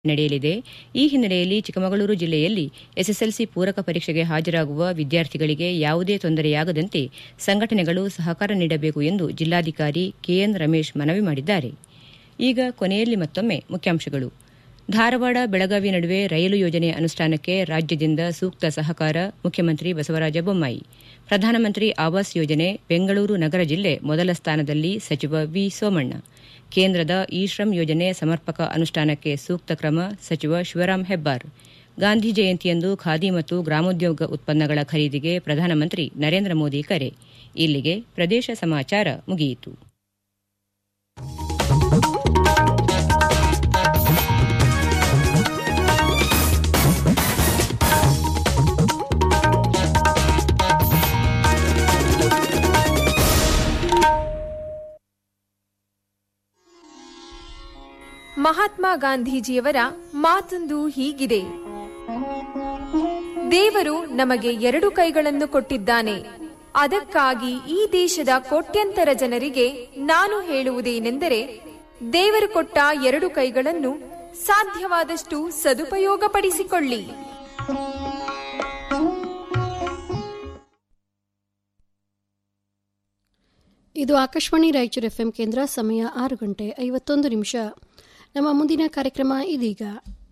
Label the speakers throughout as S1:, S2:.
S1: ನಡೆಯಲಿದೆ ಈ ಹಿನ್ನೆಲೆಯಲ್ಲಿ ಚಿಕ್ಕಮಗಳೂರು ಜಿಲ್ಲೆಯಲ್ಲಿ ಎಸ್ಎಸ್ಎಲ್ಸಿ ಪೂರಕ ಪರೀಕ್ಷೆಗೆ ಹಾಜರಾಗುವ ವಿದ್ಯಾರ್ಥಿಗಳಿಗೆ ಯಾವುದೇ ತೊಂದರೆಯಾಗದಂತೆ ಸಂಘಟನೆಗಳು ಸಹಕಾರ ನೀಡಬೇಕು ಎಂದು ಜಿಲ್ಲಾಧಿಕಾರಿ ಕೆಎನ್ ರಮೇಶ್ ಮನವಿ ಮಾಡಿದ್ದಾರೆ ಈಗ ಕೊನೆಯಲ್ಲಿ ಮತ್ತೊಮ್ಮೆ ಮುಖ್ಯಾಂಶಗಳು ಧಾರವಾಡ ಬೆಳಗಾವಿ ನಡುವೆ ರೈಲು ಯೋಜನೆ ಅನುಷ್ಠಾನಕ್ಕೆ ರಾಜ್ಯದಿಂದ ಸೂಕ್ತ ಸಹಕಾರ ಮುಖ್ಯಮಂತ್ರಿ ಬಸವರಾಜ ಬೊಮ್ಮಾಯಿ ಪ್ರಧಾನಮಂತ್ರಿ ಆವಾಸ್ ಯೋಜನೆ ಬೆಂಗಳೂರು ನಗರ ಜಿಲ್ಲೆ ಮೊದಲ ಸ್ಥಾನದಲ್ಲಿ ಸಚಿವ ವಿ ಸೋಮಣ್ಣ ಕೇಂದ್ರದ ಇ ಶ್ರಮ್ ಯೋಜನೆ ಸಮರ್ಪಕ ಅನುಷ್ಠಾನಕ್ಕೆ ಸೂಕ್ತ ಕ್ರಮ ಸಚಿವ ಶಿವರಾಂ ಹೆಬ್ಬಾರ್ ಗಾಂಧಿ ಜಯಂತಿಯಂದು ಖಾದಿ ಮತ್ತು ಗ್ರಾಮೋದ್ಯೋಗ ಉತ್ಪನ್ನಗಳ ಖರೀದಿಗೆ ಪ್ರಧಾನಮಂತ್ರಿ ನರೇಂದ್ರ ಮೋದಿ ಕರೆ ಇಲ್ಲಿಗೆ ಪ್ರದೇಶ ಸಮಾಚಾರ ಮುಗಿಯಿತು
S2: ಮಹಾತ್ಮ ಗಾಂಧೀಜಿಯವರ ಮಾತೊಂದು ಹೀಗಿದೆ ದೇವರು ನಮಗೆ ಎರಡು ಕೈಗಳನ್ನು ಕೊಟ್ಟಿದ್ದಾನೆ ಅದಕ್ಕಾಗಿ ಈ ದೇಶದ ಕೋಟ್ಯಂತರ ಜನರಿಗೆ ನಾನು ಹೇಳುವುದೇನೆಂದರೆ ದೇವರು ಕೊಟ್ಟ ಎರಡು ಕೈಗಳನ್ನು ಸಾಧ್ಯವಾದಷ್ಟು ಸದುಪಯೋಗಪಡಿಸಿಕೊಳ್ಳಿ
S3: ಇದು ಆಕಾಶವಾಣಿ ರಾಯಚೂರು ಎಫ್ಎಂ ಕೇಂದ್ರ ಸಮಯ ಆರು ಗಂಟೆ ಐವತ್ತೊಂದು ನಿಮಿಷ ನಮ್ಮ ಮುಂದಿನ ಕಾರ್ಯಕ್ರಮ ಇದೀಗ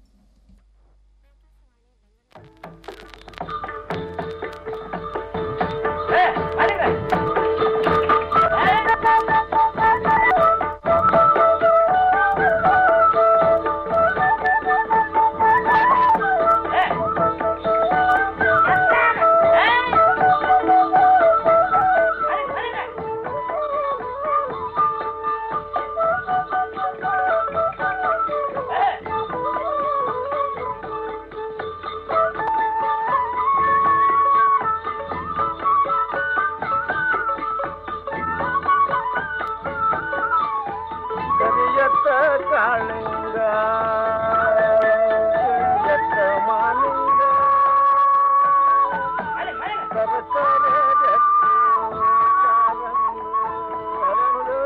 S4: ಕರಿಯತ್ತ ಕಾಳಿಂಗ ಕರಿಯತ್ತ ಮಾಲಿಂಗ ಸರಸರ ಜತ್ತು ಕಾಲಂದು ಹರಳು.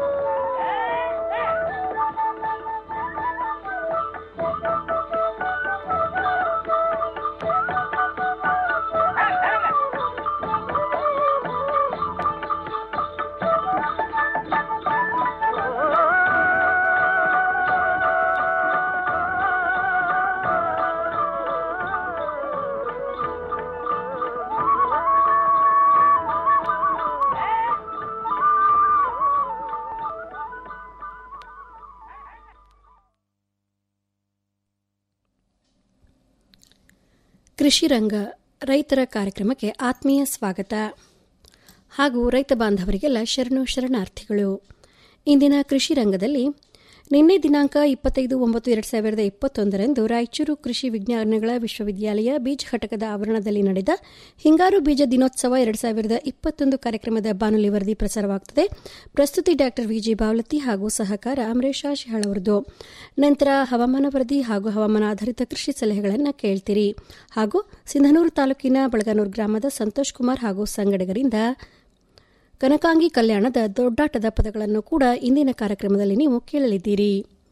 S4: ಕೃಷಿ ರಂಗ ರೈತರ ಕಾರ್ಯಕ್ರಮಕ್ಕೆ ಆತ್ಮೀಯ ಸ್ವಾಗತ ಹಾಗೂ ರೈತ ಬಾಂಧವರಿಗೆಲ್ಲ ಶರಣು ಶರಣಾರ್ಥಿಗಳು ಇಂದಿನ ಕೃಷಿ ರಂಗದಲ್ಲಿ ನಿನ್ನೆ ದಿನಾಂಕ ಇಪ್ಪತ್ತೈದು ಒಂಬತ್ತು ಎರಡು ಸಾವಿರದ ಇಪ್ಪತ್ತೊಂದರಂದು ರಾಯಚೂರು ಕೃಷಿ ವಿಜ್ಞಾನಗಳ ವಿಶ್ವವಿದ್ಯಾಲಯ ಬೀಜ ಘಟಕದ ಆವರಣದಲ್ಲಿ ನಡೆದ ಹಿಂಗಾರು ಬೀಜ ದಿನೋತ್ಸವ ಎರಡು ಸಾವಿರದ ಇಪ್ಪತ್ತೊಂದು ಕಾರ್ಯಕ್ರಮದ ಬಾನುಲಿ ವರದಿ ಪ್ರಸಾರವಾಗುತ್ತದೆ ಪ್ರಸ್ತುತಿ ಡಾಕ್ಟರ್ ವಿಜಿ ಬಾವಲತಿ ಹಾಗೂ ಸಹಕಾರ ಅಮರೇಶ ಶಿಹಾಳ್ ಅವರದು ನಂತರ ಹವಾಮಾನ ವರದಿ ಹಾಗೂ ಹವಾಮಾನ ಆಧಾರಿತ ಕೃಷಿ ಸಲಹೆಗಳನ್ನು ಕೇಳ್ತೀರಿ ಹಾಗೂ ಸಿಂಧನೂರು ತಾಲೂಕಿನ ಬಳಗನೂರು ಗ್ರಾಮದ ಸಂತೋಷ್ ಕುಮಾರ್ ಹಾಗೂ ಸಂಗಡಿಗರಿಂದ ಕನಕಾಂಗಿ ಕಲ್ಯಾಣದ ದೊಡ್ಡಾಟದ ಪದಗಳನ್ನು ಕೂಡ ಇಂದಿನ ಕಾರ್ಯಕ್ರಮದಲ್ಲಿ ನೀವು ಕೇಳಲಿದ್ದೀರಿ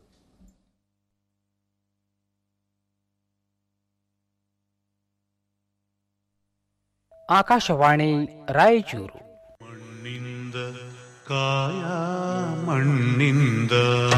S5: ಆಕಾಶವಾಣಿ ರಾಯಚೂರು
S6: ಮಣ್ಣಿಂದ ಕಾಯ ಮಣ್ಣಿಂದ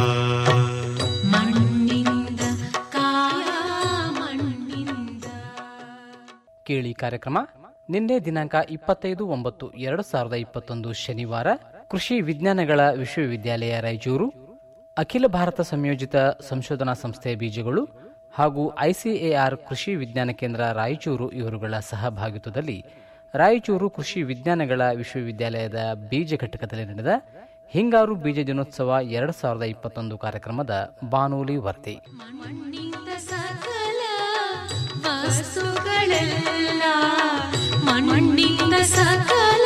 S7: ಮಣ್ಣಿಂದ ಕಾಯ ಮಣ್ಣಿಂದ
S5: ಕೇಳಿ ಕಾರ್ಯಕ್ರಮ ನಿನ್ನೆ ದಿನಾಂಕ ಇಪ್ಪತ್ತೈದು ಒಂಬತ್ತು ಎರಡು ಸಾವಿರದ ಇಪ್ಪತ್ತೊಂದು ಶನಿವಾರ ಕೃಷಿ ವಿಜ್ಞಾನಗಳ ವಿಶ್ವವಿದ್ಯಾಲಯ ರಾಯಚೂರು ಅಖಿಲ ಭಾರತ ಸಂಯೋಜಿತ ಸಂಶೋಧನಾ ಸಂಸ್ಥೆ ಬೀಜಗಳು ಹಾಗೂ ಐಸಿಎಆರ್ ಕೃಷಿ ವಿಜ್ಞಾನ ಕೇಂದ್ರ ರಾಯಚೂರು ಇವರುಗಳ ಸಹಭಾಗಿತ್ವದಲ್ಲಿ ರಾಯಚೂರು ಕೃಷಿ ವಿಜ್ಞಾನಗಳ ವಿಶ್ವವಿದ್ಯಾಲಯದ ಬೀಜ ಘಟಕದಲ್ಲಿ ನಡೆದ ಹಿಂಗಾರು ಬೀಜ ದಿನೋತ್ಸವ ಎರಡು ಸಾವಿರದ ಇಪ್ಪತ್ತೊಂದು ಕಾರ್ಯಕ್ರಮದ ಬಾನೂಲಿ ವರದಿ
S7: ಮಣ್ಣಿಂದ ಸಕಲ ವಸ್ತುಗಳೆಲ್ಲ ಮಣ್ಣಿಂದ ಸಕಲ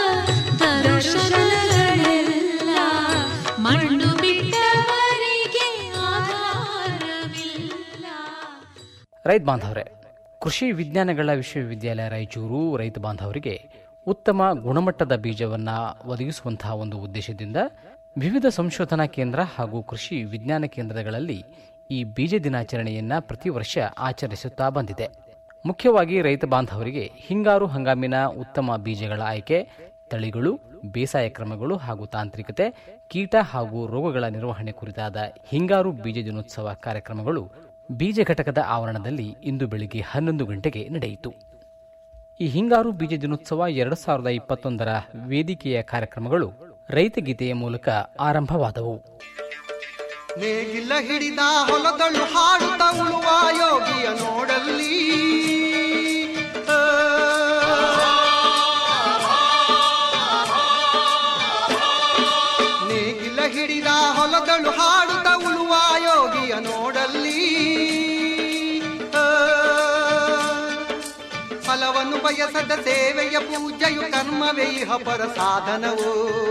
S7: ದರ್ಶನಗಳೆಲ್ಲ ಮಣ್ಣು ಬಿಟ್ಟವರಿಗೆ ಆಧಾರವಿಲ್ಲ
S5: ರೈತ ಬಾಂಧವರೇ ಕೃಷಿ ವಿಜ್ಞಾನಗಳ ವಿಶ್ವವಿದ್ಯಾಲಯ ರಾಯಚೂರು ರೈತ ಬಾಂಧವರಿಗೆ ಉತ್ತಮ ಗುಣಮಟ್ಟದ ಬೀಜವನ್ನು ಒದಗಿಸುವಂತಹ ಒಂದು ಉದ್ದೇಶದಿಂದ ವಿವಿಧ ಸಂಶೋಧನಾ ಕೇಂದ್ರ ಹಾಗೂ ಕೃಷಿ ವಿಜ್ಞಾನ ಕೇಂದ್ರಗಳಲ್ಲಿ ಈ ಬೀಜ ದಿನಾಚರಣೆಯನ್ನ ಪ್ರತಿ ವರ್ಷ ಆಚರಿಸುತ್ತಾ ಬಂದಿದೆ ಮುಖ್ಯವಾಗಿ ರೈತ ಬಾಂಧವರಿಗೆ ಹಿಂಗಾರು ಹಂಗಾಮಿನ ಉತ್ತಮ ಬೀಜಗಳ ಆಯ್ಕೆ ತಳಿಗಳು ಬೇಸಾಯ ಕ್ರಮಗಳು ಹಾಗೂ ತಾಂತ್ರಿಕತೆ ಕೀಟ ಹಾಗೂ ರೋಗಗಳ ನಿರ್ವಹಣೆ ಕುರಿತಾದ ಹಿಂಗಾರು ಬೀಜ ದಿನೋತ್ಸವ ಕಾರ್ಯಕ್ರಮಗಳು ಬೀಜ ಘಟಕದ ಆವರಣದಲ್ಲಿ ಇಂದು ಬೆಳಿಗ್ಗೆ ಹನ್ನೊಂದು ಗಂಟೆಗೆ ನಡೆಯಿತು ಈ ಹಿಂಗಾರು ಬೀಜ ದಿನೋತ್ಸವ ಎರಡು ಸಾವಿರದ ಇಪ್ಪತ್ತೊಂದರ ವೇದಿಕೆಯ ಕಾರ್ಯಕ್ರಮಗಳು ರೈತಗೀತೆಯ ಮೂಲಕ ಆರಂಭವಾದವು
S8: ನೇಗಿಲ ಹಿಡಿದ ಹೊಲದಳು ಹಾಡುತ್ತ ಉಳುವ ಯೋಗಿಯ ನೋಡಲ್ಲಿ ಆ. ನೇಗಿಲ ಹಿಡಿದ ಹೊಲದಳು ಹಾಡುತ್ತ ಉಳುವ ಯೋಗಿಯ ನೋಡಲ್ಲಿ ಆ. ಫಲವನ್ನು ಬಯಸದ ಸೇವೆಯ ಪೂಜೆಯು ಕರ್ಮವೇ ಇಹ ಪರ ಸಾಧನವು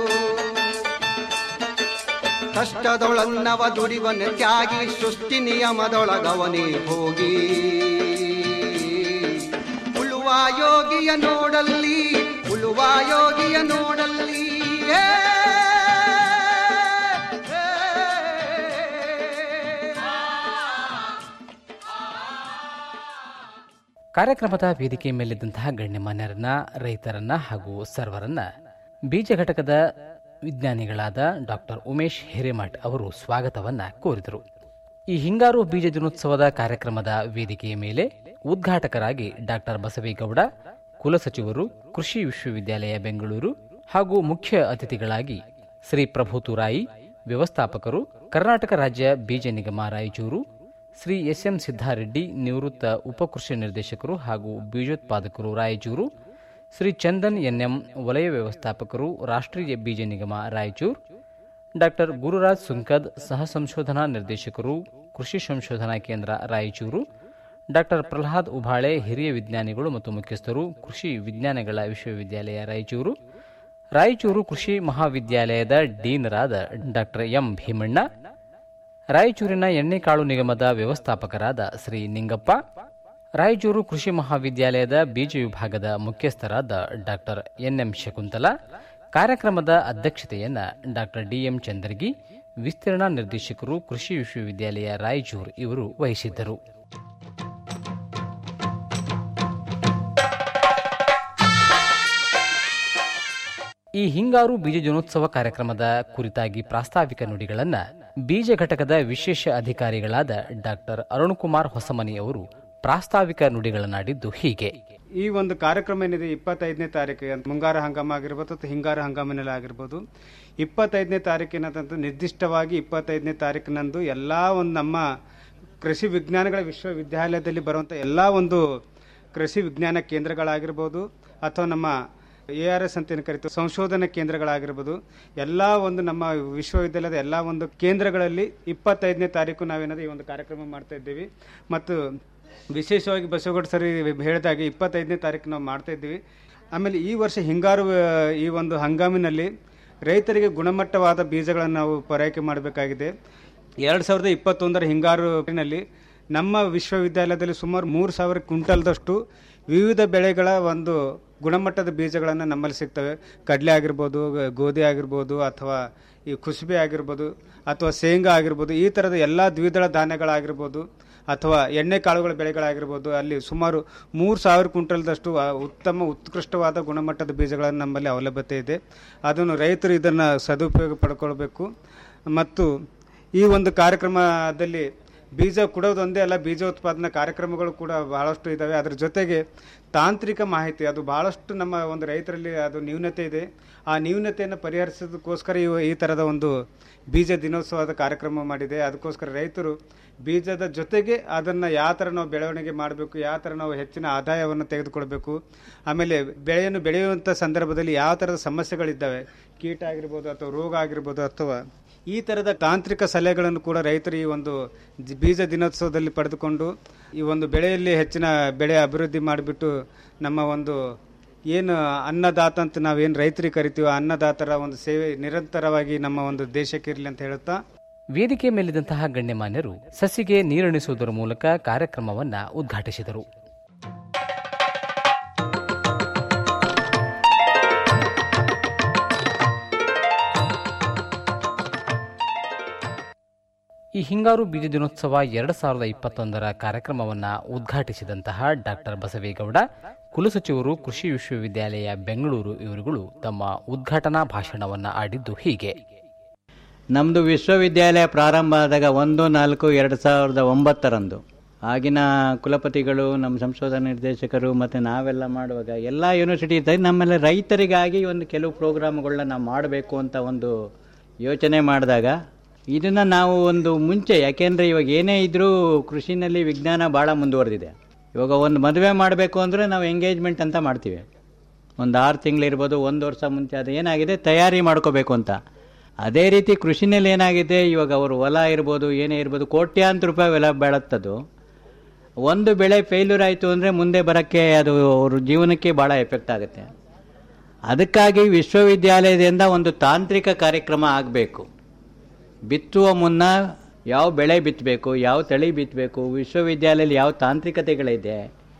S8: ಕಷ್ಟದೊಳನ್ನವ ದುಡಿವನ ತ್ಯಾಗಿ ಸೃಷ್ಟಿ ನಿಯಮದೊಳಗವನೇ ಹೋಗಿ ಉಳುವ ಯೋಗಿಯ ನೋಡಲ್ಲಿ ಉಳುವ ಯೋಗಿಯ ನೋಡಲ್ಲಿ ಏ, ಏ,
S5: ಕಾರ್ಯಕ್ರಮದ ವೇದಿಕೆ ಮೇಲಿದ್ದಂತಹ ಗಣ್ಯಮಾನ್ಯರನ್ನ ರೈತರನ್ನ ಹಾಗೂ ಸರ್ವರನ್ನ ಬೀಜ ಘಟಕದ ವಿಜ್ಞಾನಿಗಳಾದ ಡಾಕ್ಟರ್ ಉಮೇಶ್ ಹಿರೇಮಠ್ ಅವರು ಸ್ವಾಗತವನ್ನ ಕೋರಿದರು ಈ ಹಿಂಗಾರು ಬೀಜ ದಿನೋತ್ಸವದ ಕಾರ್ಯಕ್ರಮದ ವೇದಿಕೆಯ ಮೇಲೆ ಉದ್ಘಾಟಕರಾಗಿ ಡಾಕ್ಟರ್ ಬಸವೇಗೌಡ ಕುಲಸಚಿವರು ಕೃಷಿ ವಿಶ್ವವಿದ್ಯಾಲಯ ಬೆಂಗಳೂರು ಹಾಗೂ ಮುಖ್ಯ ಅತಿಥಿಗಳಾಗಿ ಶ್ರೀ ಪ್ರಭು ತುರಾಯಿ ವ್ಯವಸ್ಥಾಪಕರು ಕರ್ನಾಟಕ ರಾಜ್ಯ ಬೀಜ ನಿಗಮ ರಾಯಚೂರು ಶ್ರೀ ಎಸ್ ಎಂ ಸಿದ್ದಾರೆಡ್ಡಿ ನಿವೃತ್ತ ಉಪಕೃಷಿ ನಿರ್ದೇಶಕರು ಹಾಗೂ ಬೀಜೋತ್ಪಾದಕರು ರಾಯಚೂರು ಶ್ರೀ ಚಂದನ್ ಎನ್ಎಂ ವಲಯ ವ್ಯವಸ್ಥಾಪಕರು ರಾಷ್ಟ್ರೀಯ ಬೀಜ ನಿಗಮ ರಾಯಚೂರು ಡಾಕ್ಟರ್ ಗುರುರಾಜ್ ಸುಂಕದ್ ಸಹ ಸಂಶೋಧನಾ ನಿರ್ದೇಶಕರು ಕೃಷಿ ಸಂಶೋಧನಾ ಕೇಂದ್ರ ರಾಯಚೂರು ಡಾಕ್ಟರ್ ಪ್ರಹ್ಲಾದ್ ಉಭಾಳೆ ಹಿರಿಯ ವಿಜ್ಞಾನಿಗಳು ಮತ್ತು ಮುಖ್ಯಸ್ಥರು ಕೃಷಿ ವಿಜ್ಞಾನಗಳ ವಿಶ್ವವಿದ್ಯಾಲಯ ರಾಯಚೂರು ರಾಯಚೂರು ಕೃಷಿ ಮಹಾವಿದ್ಯಾಲಯದ ಡೀನರಾದ ಡಾಕ್ಟರ್ ಎಂ ಭೀಮಣ್ಣ ರಾಯಚೂರಿನ ಎಣ್ಣೆಕಾಳು ನಿಗಮದ ವ್ಯವಸ್ಥಾಪಕರಾದ ಶ್ರೀ ನಿಂಗಪ್ಪ ರಾಯಚೂರು ಕೃಷಿ ಮಹಾವಿದ್ಯಾಲಯದ ಬೀಜ ವಿಭಾಗದ ಮುಖ್ಯಸ್ಥರಾದ ಡಾಕ್ಟರ್ ಎನ್ಎಂ ಶಕುಂತಲಾ ಕಾರ್ಯಕ್ರಮದ ಅಧ್ಯಕ್ಷತೆಯನ್ನ ಡಾಕ್ಟರ್ ಡಿಎಂ ಚಂದರ್ಗಿ ವಿಸ್ತೀರ್ಣ ನಿರ್ದೇಶಕರು ಕೃಷಿ ವಿಶ್ವವಿದ್ಯಾಲಯ ರಾಯಚೂರು ಇವರು ವಹಿಸಿದ್ದರು ಈ ಹಿಂಗಾರು ಬೀಜ ದಿನೋತ್ಸವ ಕಾರ್ಯಕ್ರಮದ ಕುರಿತಾಗಿ ಪ್ರಾಸ್ತಾವಿಕ ನುಡಿಗಳನ್ನ ಬೀಜ ಘಟಕದ ವಿಶೇಷ ಅಧಿಕಾರಿಗಳಾದ ಡಾಕ್ಟರ್ ಅರುಣ್ಕುಮಾರ್ ಹೊಸಮನಿ ಅವರು ಪ್ರಾಸ್ತಾವಿಕ ನುಡಿಗಳನ್ನಾಡಿದ್ದು ಹೀಗೆ
S9: ಈ ಒಂದು ಕಾರ್ಯಕ್ರಮ ಏನಿದೆ ಇಪ್ಪತ್ತೈದನೇ ತಾರೀಕಿಗೆ ಮುಂಗಾರು ಹಂಗಾಮ ಆಗಿರ್ಬೋದು ಅಥವಾ ಹಿಂಗಾರು ಹಂಗಾಮಿನಲ್ಲಿ ಆಗಿರ್ಬೋದು ಇಪ್ಪತ್ತೈದನೇ ತಾರೀಕಿನಂತಂದು ನಿರ್ದಿಷ್ಟವಾಗಿ ಇಪ್ಪತ್ತೈದನೇ ತಾರೀಕಿನಂದು ಎಲ್ಲ ಒಂದು ನಮ್ಮ ಕೃಷಿ ವಿಜ್ಞಾನಗಳ ವಿಶ್ವವಿದ್ಯಾಲಯದಲ್ಲಿ ಬರುವಂಥ ಎಲ್ಲ ಒಂದು ಕೃಷಿ ವಿಜ್ಞಾನ ಕೇಂದ್ರಗಳಾಗಿರ್ಬೋದು ಅಥವಾ ನಮ್ಮ ಎ ಆರ್ ಎಸ್ ಅಂತ ಏನು ಕರಿತೀವಿ ಸಂಶೋಧನಾ ಕೇಂದ್ರಗಳಾಗಿರ್ಬೋದು ಎಲ್ಲ ಒಂದು ನಮ್ಮ ವಿಶ್ವವಿದ್ಯಾಲಯದ ಎಲ್ಲ ಒಂದು ಕೇಂದ್ರಗಳಲ್ಲಿ ಇಪ್ಪತ್ತೈದನೇ ತಾರೀಕು ನಾವೇನಾದ್ರು ಈ ಒಂದು ಕಾರ್ಯಕ್ರಮ ಮಾಡ್ತಾ ಇದ್ದೀವಿ ಮತ್ತು ವಿಶೇಷವಾಗಿ ಬಸವಗೌಡ ಸರ್ ಹೇಳಿದಾಗೆ ಇಪ್ಪತ್ತೈದನೇ ತಾರೀಕು ನಾವು ಮಾಡ್ತಾ ಇದ್ದೀವಿ ಆಮೇಲೆ ಈ ವರ್ಷ ಹಿಂಗಾರು ಆ, ಈ ಒಂದು ಹಂಗಾಮಿನಲ್ಲಿ ರೈತರಿಗೆ ಗುಣಮಟ್ಟವಾದ ಬೀಜಗಳನ್ನು ನಾವು ಪೂರೈಕೆ ಮಾಡಬೇಕಾಗಿದೆ ಎರಡು ಸಾವಿರದ ಇಪ್ಪತ್ತೊಂದರ ಹಿಂಗಾರುನಲ್ಲಿ ನಮ್ಮ ವಿಶ್ವವಿದ್ಯಾಲಯದಲ್ಲಿ ಸುಮಾರು ಮೂರು ಸಾವಿರ ಕ್ವಿಂಟಲ್ದಷ್ಟು ವಿವಿಧ ಬೆಳೆಗಳ ಒಂದು ಗುಣಮಟ್ಟದ ಬೀಜಗಳನ್ನು ನಮ್ಮಲ್ಲಿ ಸಿಗ್ತವೆ ಕಡಲೆ ಆಗಿರ್ಬೋದು ಗ- ಗೋಧಿ ಆಗಿರ್ಬೋದು ಅಥವಾ ಈ ಕುಸುಬೆ ಆಗಿರ್ಬೋದು ಅಥವಾ ಶೇಂಗಾ ಆಗಿರ್ಬೋದು ಈ ಥರದ ಎಲ್ಲ ದ್ವಿದಳ ಧಾನ್ಯಗಳಾಗಿರ್ಬೋದು ಅಥವಾ ಎಣ್ಣೆ ಕಾಳುಗಳ ಬೆಳೆಗಳಾಗಿರ್ಬೋದು ಅಲ್ಲಿ ಸುಮಾರು ಮೂರು ಸಾವಿರ ಕ್ವಿಂಟಲ್ದಷ್ಟು ಆ, ಉತ್ತಮ ಉತ್ಕೃಷ್ಟವಾದ ಗುಣಮಟ್ಟದ ಬೀಜಗಳನ್ನು ನಮ್ಮಲ್ಲಿ ಅವಲಭ್ಯತೆ ಇದೆ ಅದನ್ನು ರೈತರು ಇದನ್ನು ಸದುಪಯೋಗ ಪಡ್ಕೊಳ್ಬೇಕು ಮತ್ತು ಈ ಒಂದು ಕಾರ್ಯಕ್ರಮದಲ್ಲಿ ಬೀಜ ಕೊಡೋದೊಂದೇ ಅಲ್ಲ ಬೀಜೋತ್ಪಾದನಾ ಕಾರ್ಯಕ್ರಮಗಳು ಕೂಡ ಬಹಳಷ್ಟು ಇದ್ದಾವೆ ಅದರ ಜೊತೆಗೆ ತಾಂತ್ರಿಕ ಮಾಹಿತಿ ಅದು ಬಹಳಷ್ಟು ನಮ್ಮ ಒಂದು ರೈತರಲ್ಲಿ ಅದು ನ್ಯೂನತೆ ಇದೆ ಆ ನ್ಯೂನತೆಯನ್ನು ಪರಿಹರಿಸೋದಕ್ಕೋಸ್ಕರ ಈ ಈ ಥರದ ಒಂದು ಬೀಜ ದಿನೋತ್ಸವದ ಕಾರ್ಯಕ್ರಮ ಮಾಡಿದೆ ಅದಕ್ಕೋಸ್ಕರ ರೈತರು ಬೀಜದ ಜೊತೆಗೆ ಅದನ್ನು ಯಾವ ಥರ ನಾವು ಬೆಳವಣಿಗೆ ಮಾಡಬೇಕು ಯಾವ ಥರ ನಾವು ಹೆಚ್ಚಿನ ಆದಾಯವನ್ನು ತೆಗೆದುಕೊಳ್ಬೇಕು ಆಮೇಲೆ ಬೆಳೆಯನ್ನು ಬೆಳೆಯುವಂಥ ಸಂದರ್ಭದಲ್ಲಿ ಯಾವ ಥರದ ಸಮಸ್ಯೆಗಳಿದ್ದಾವೆ ಕೀಟ ಆಗಿರ್ಬೋದು ಅಥವಾ ರೋಗ ಆಗಿರ್ಬೋದು ಅಥವಾ ಈ ಥರದ ತಾಂತ್ರಿಕ ಸಲಹೆಗಳನ್ನು ಕೂಡ ರೈತರು ಈ ಒಂದು ಜಿ- ಬೀಜ ದಿನೋತ್ಸವದಲ್ಲಿ ಪಡೆದುಕೊಂಡು ಈ ಒಂದು ಬೆಳೆಯಲ್ಲಿ ಹೆಚ್ಚಿನ ಬೆಳೆ ಅಭಿವೃದ್ಧಿ ಮಾಡಿಬಿಟ್ಟು ನಮ್ಮ ಒಂದು ಏನು ಅನ್ನದಾತ ಅಂತ ನಾವೇನು ರೈತರಿಗೆ ಕರಿತೀವೋ ಆ ಅನ್ನದಾತರ ಒಂದು ಸೇವೆ ನಿರಂತರವಾಗಿ ನಮ್ಮ ಒಂದು ದೇಶಕ್ಕೆ ಇರಲಿ ಅಂತ ಹೇಳುತ್ತಾ
S5: ವೇದಿಕೆ ಮೇಲಿದ್ದಂತಹ ಗಣ್ಯಮಾನ್ಯರು ಸಸಿಗೆ ನೀರುಣಿಸುವುದರ ಮೂಲಕ ಕಾರ್ಯಕ್ರಮವನ್ನ ಉದ್ಘಾಟಿಸಿದರು ಈ ಹಿಂಗಾರು ಬೀಜ ದಿನೋತ್ಸವ ಎರಡು ಸಾವಿರದ ಇಪ್ಪತ್ತೊಂದರ ಕಾರ್ಯಕ್ರಮವನ್ನು ಉದ್ಘಾಟಿಸಿದಂತಹ ಡಾಕ್ಟರ್ ಬಸವೇಗೌಡ ಕುಲಸಚಿವರು ಕೃಷಿ ವಿಶ್ವವಿದ್ಯಾಲಯ ಬೆಂಗಳೂರು ಇವರುಗಳು ತಮ್ಮ ಉದ್ಘಾಟನಾ ಭಾಷಣವನ್ನು ಆಡಿದ್ದು ಹೀಗೆ
S10: ನಮ್ಮದು ವಿಶ್ವವಿದ್ಯಾಲಯ ಪ್ರಾರಂಭ ಆದಾಗ ಒಂದು ನಾಲ್ಕು ಎರಡು ಸಾವಿರದ ಒಂಬತ್ತರಂದು ಆಗಿನ ಕುಲಪತಿಗಳು ನಮ್ಮ ಸಂಶೋಧನಾ ನಿರ್ದೇಶಕರು ಮತ್ತು ನಾವೆಲ್ಲ ಮಾಡುವಾಗ ಎಲ್ಲ ಯೂನಿವರ್ಸಿಟಿ ಇರ್ತದೆ ನಮ್ಮೆಲ್ಲ ರೈತರಿಗಾಗಿ ಒಂದು ಕೆಲವು ಪ್ರೋಗ್ರಾಮ್ಗಳನ್ನ ನಾವು ಮಾಡಬೇಕು ಅಂತ ಒಂದು ಯೋಚನೆ ಮಾಡಿದಾಗ ಇದನ್ನು ನಾವು ಒಂದು ಮುಂಚೆ ಯಾಕೆಂದರೆ ಇವಾಗ ಏನೇ ಇದ್ದರೂ ಕೃಷಿನಲ್ಲಿ ವಿಜ್ಞಾನ ಭಾಳ ಮುಂದುವರೆದಿದೆ ಇವಾಗ ಒಂದು ಮದುವೆ ಮಾಡಬೇಕು ಅಂದರೆ ನಾವು ಎಂಗೇಜ್ಮೆಂಟ್ ಅಂತ ಮಾಡ್ತೀವಿ ಒಂದು ಆರು ತಿಂಗಳಿರ್ಬೋದು ಒಂದು ವರ್ಷ ಮುಂಚೆ ಅದು ಏನಾಗಿದೆ ತಯಾರಿ ಮಾಡ್ಕೋಬೇಕು ಅಂತ ಅದೇ ರೀತಿ ಕೃಷಿನಲ್ಲಿ ಏನಾಗಿದೆ ಇವಾಗ ಅವರು ಹೊಲ ಇರ್ಬೋದು ಏನೇ ಇರ್ಬೋದು ಕೋಟ್ಯಾಂತರ ರೂಪಾಯಿ ಹೊಲ ಬೆಳತ್ತದು ಒಂದು ಬೆಳೆ ಫೇಲ್ಯೂರ್ ಆಯಿತು ಅಂದರೆ ಮುಂದೆ ಬರೋಕ್ಕೆ ಅದು ಅವ್ರ ಜೀವನಕ್ಕೆ ಭಾಳ ಎಫೆಕ್ಟ್ ಆಗುತ್ತೆ ಅದಕ್ಕಾಗಿ ವಿಶ್ವವಿದ್ಯಾಲಯದಿಂದ ಒಂದು ತಾಂತ್ರಿಕ ಕಾರ್ಯಕ್ರಮ ಆಗಬೇಕು ಬಿತ್ತುವ ಮುನ್ನ ಯಾವ ಬೆಳೆ ಬಿತ್ತಬೇಕು ಯಾವ ತಳಿ ಬಿತ್ತಬೇಕು ವಿಶ್ವವಿದ್ಯಾಲಯದಲ್ಲಿ ಯಾವ ತಾಂತ್ರಿಕತೆಗಳಿದೆ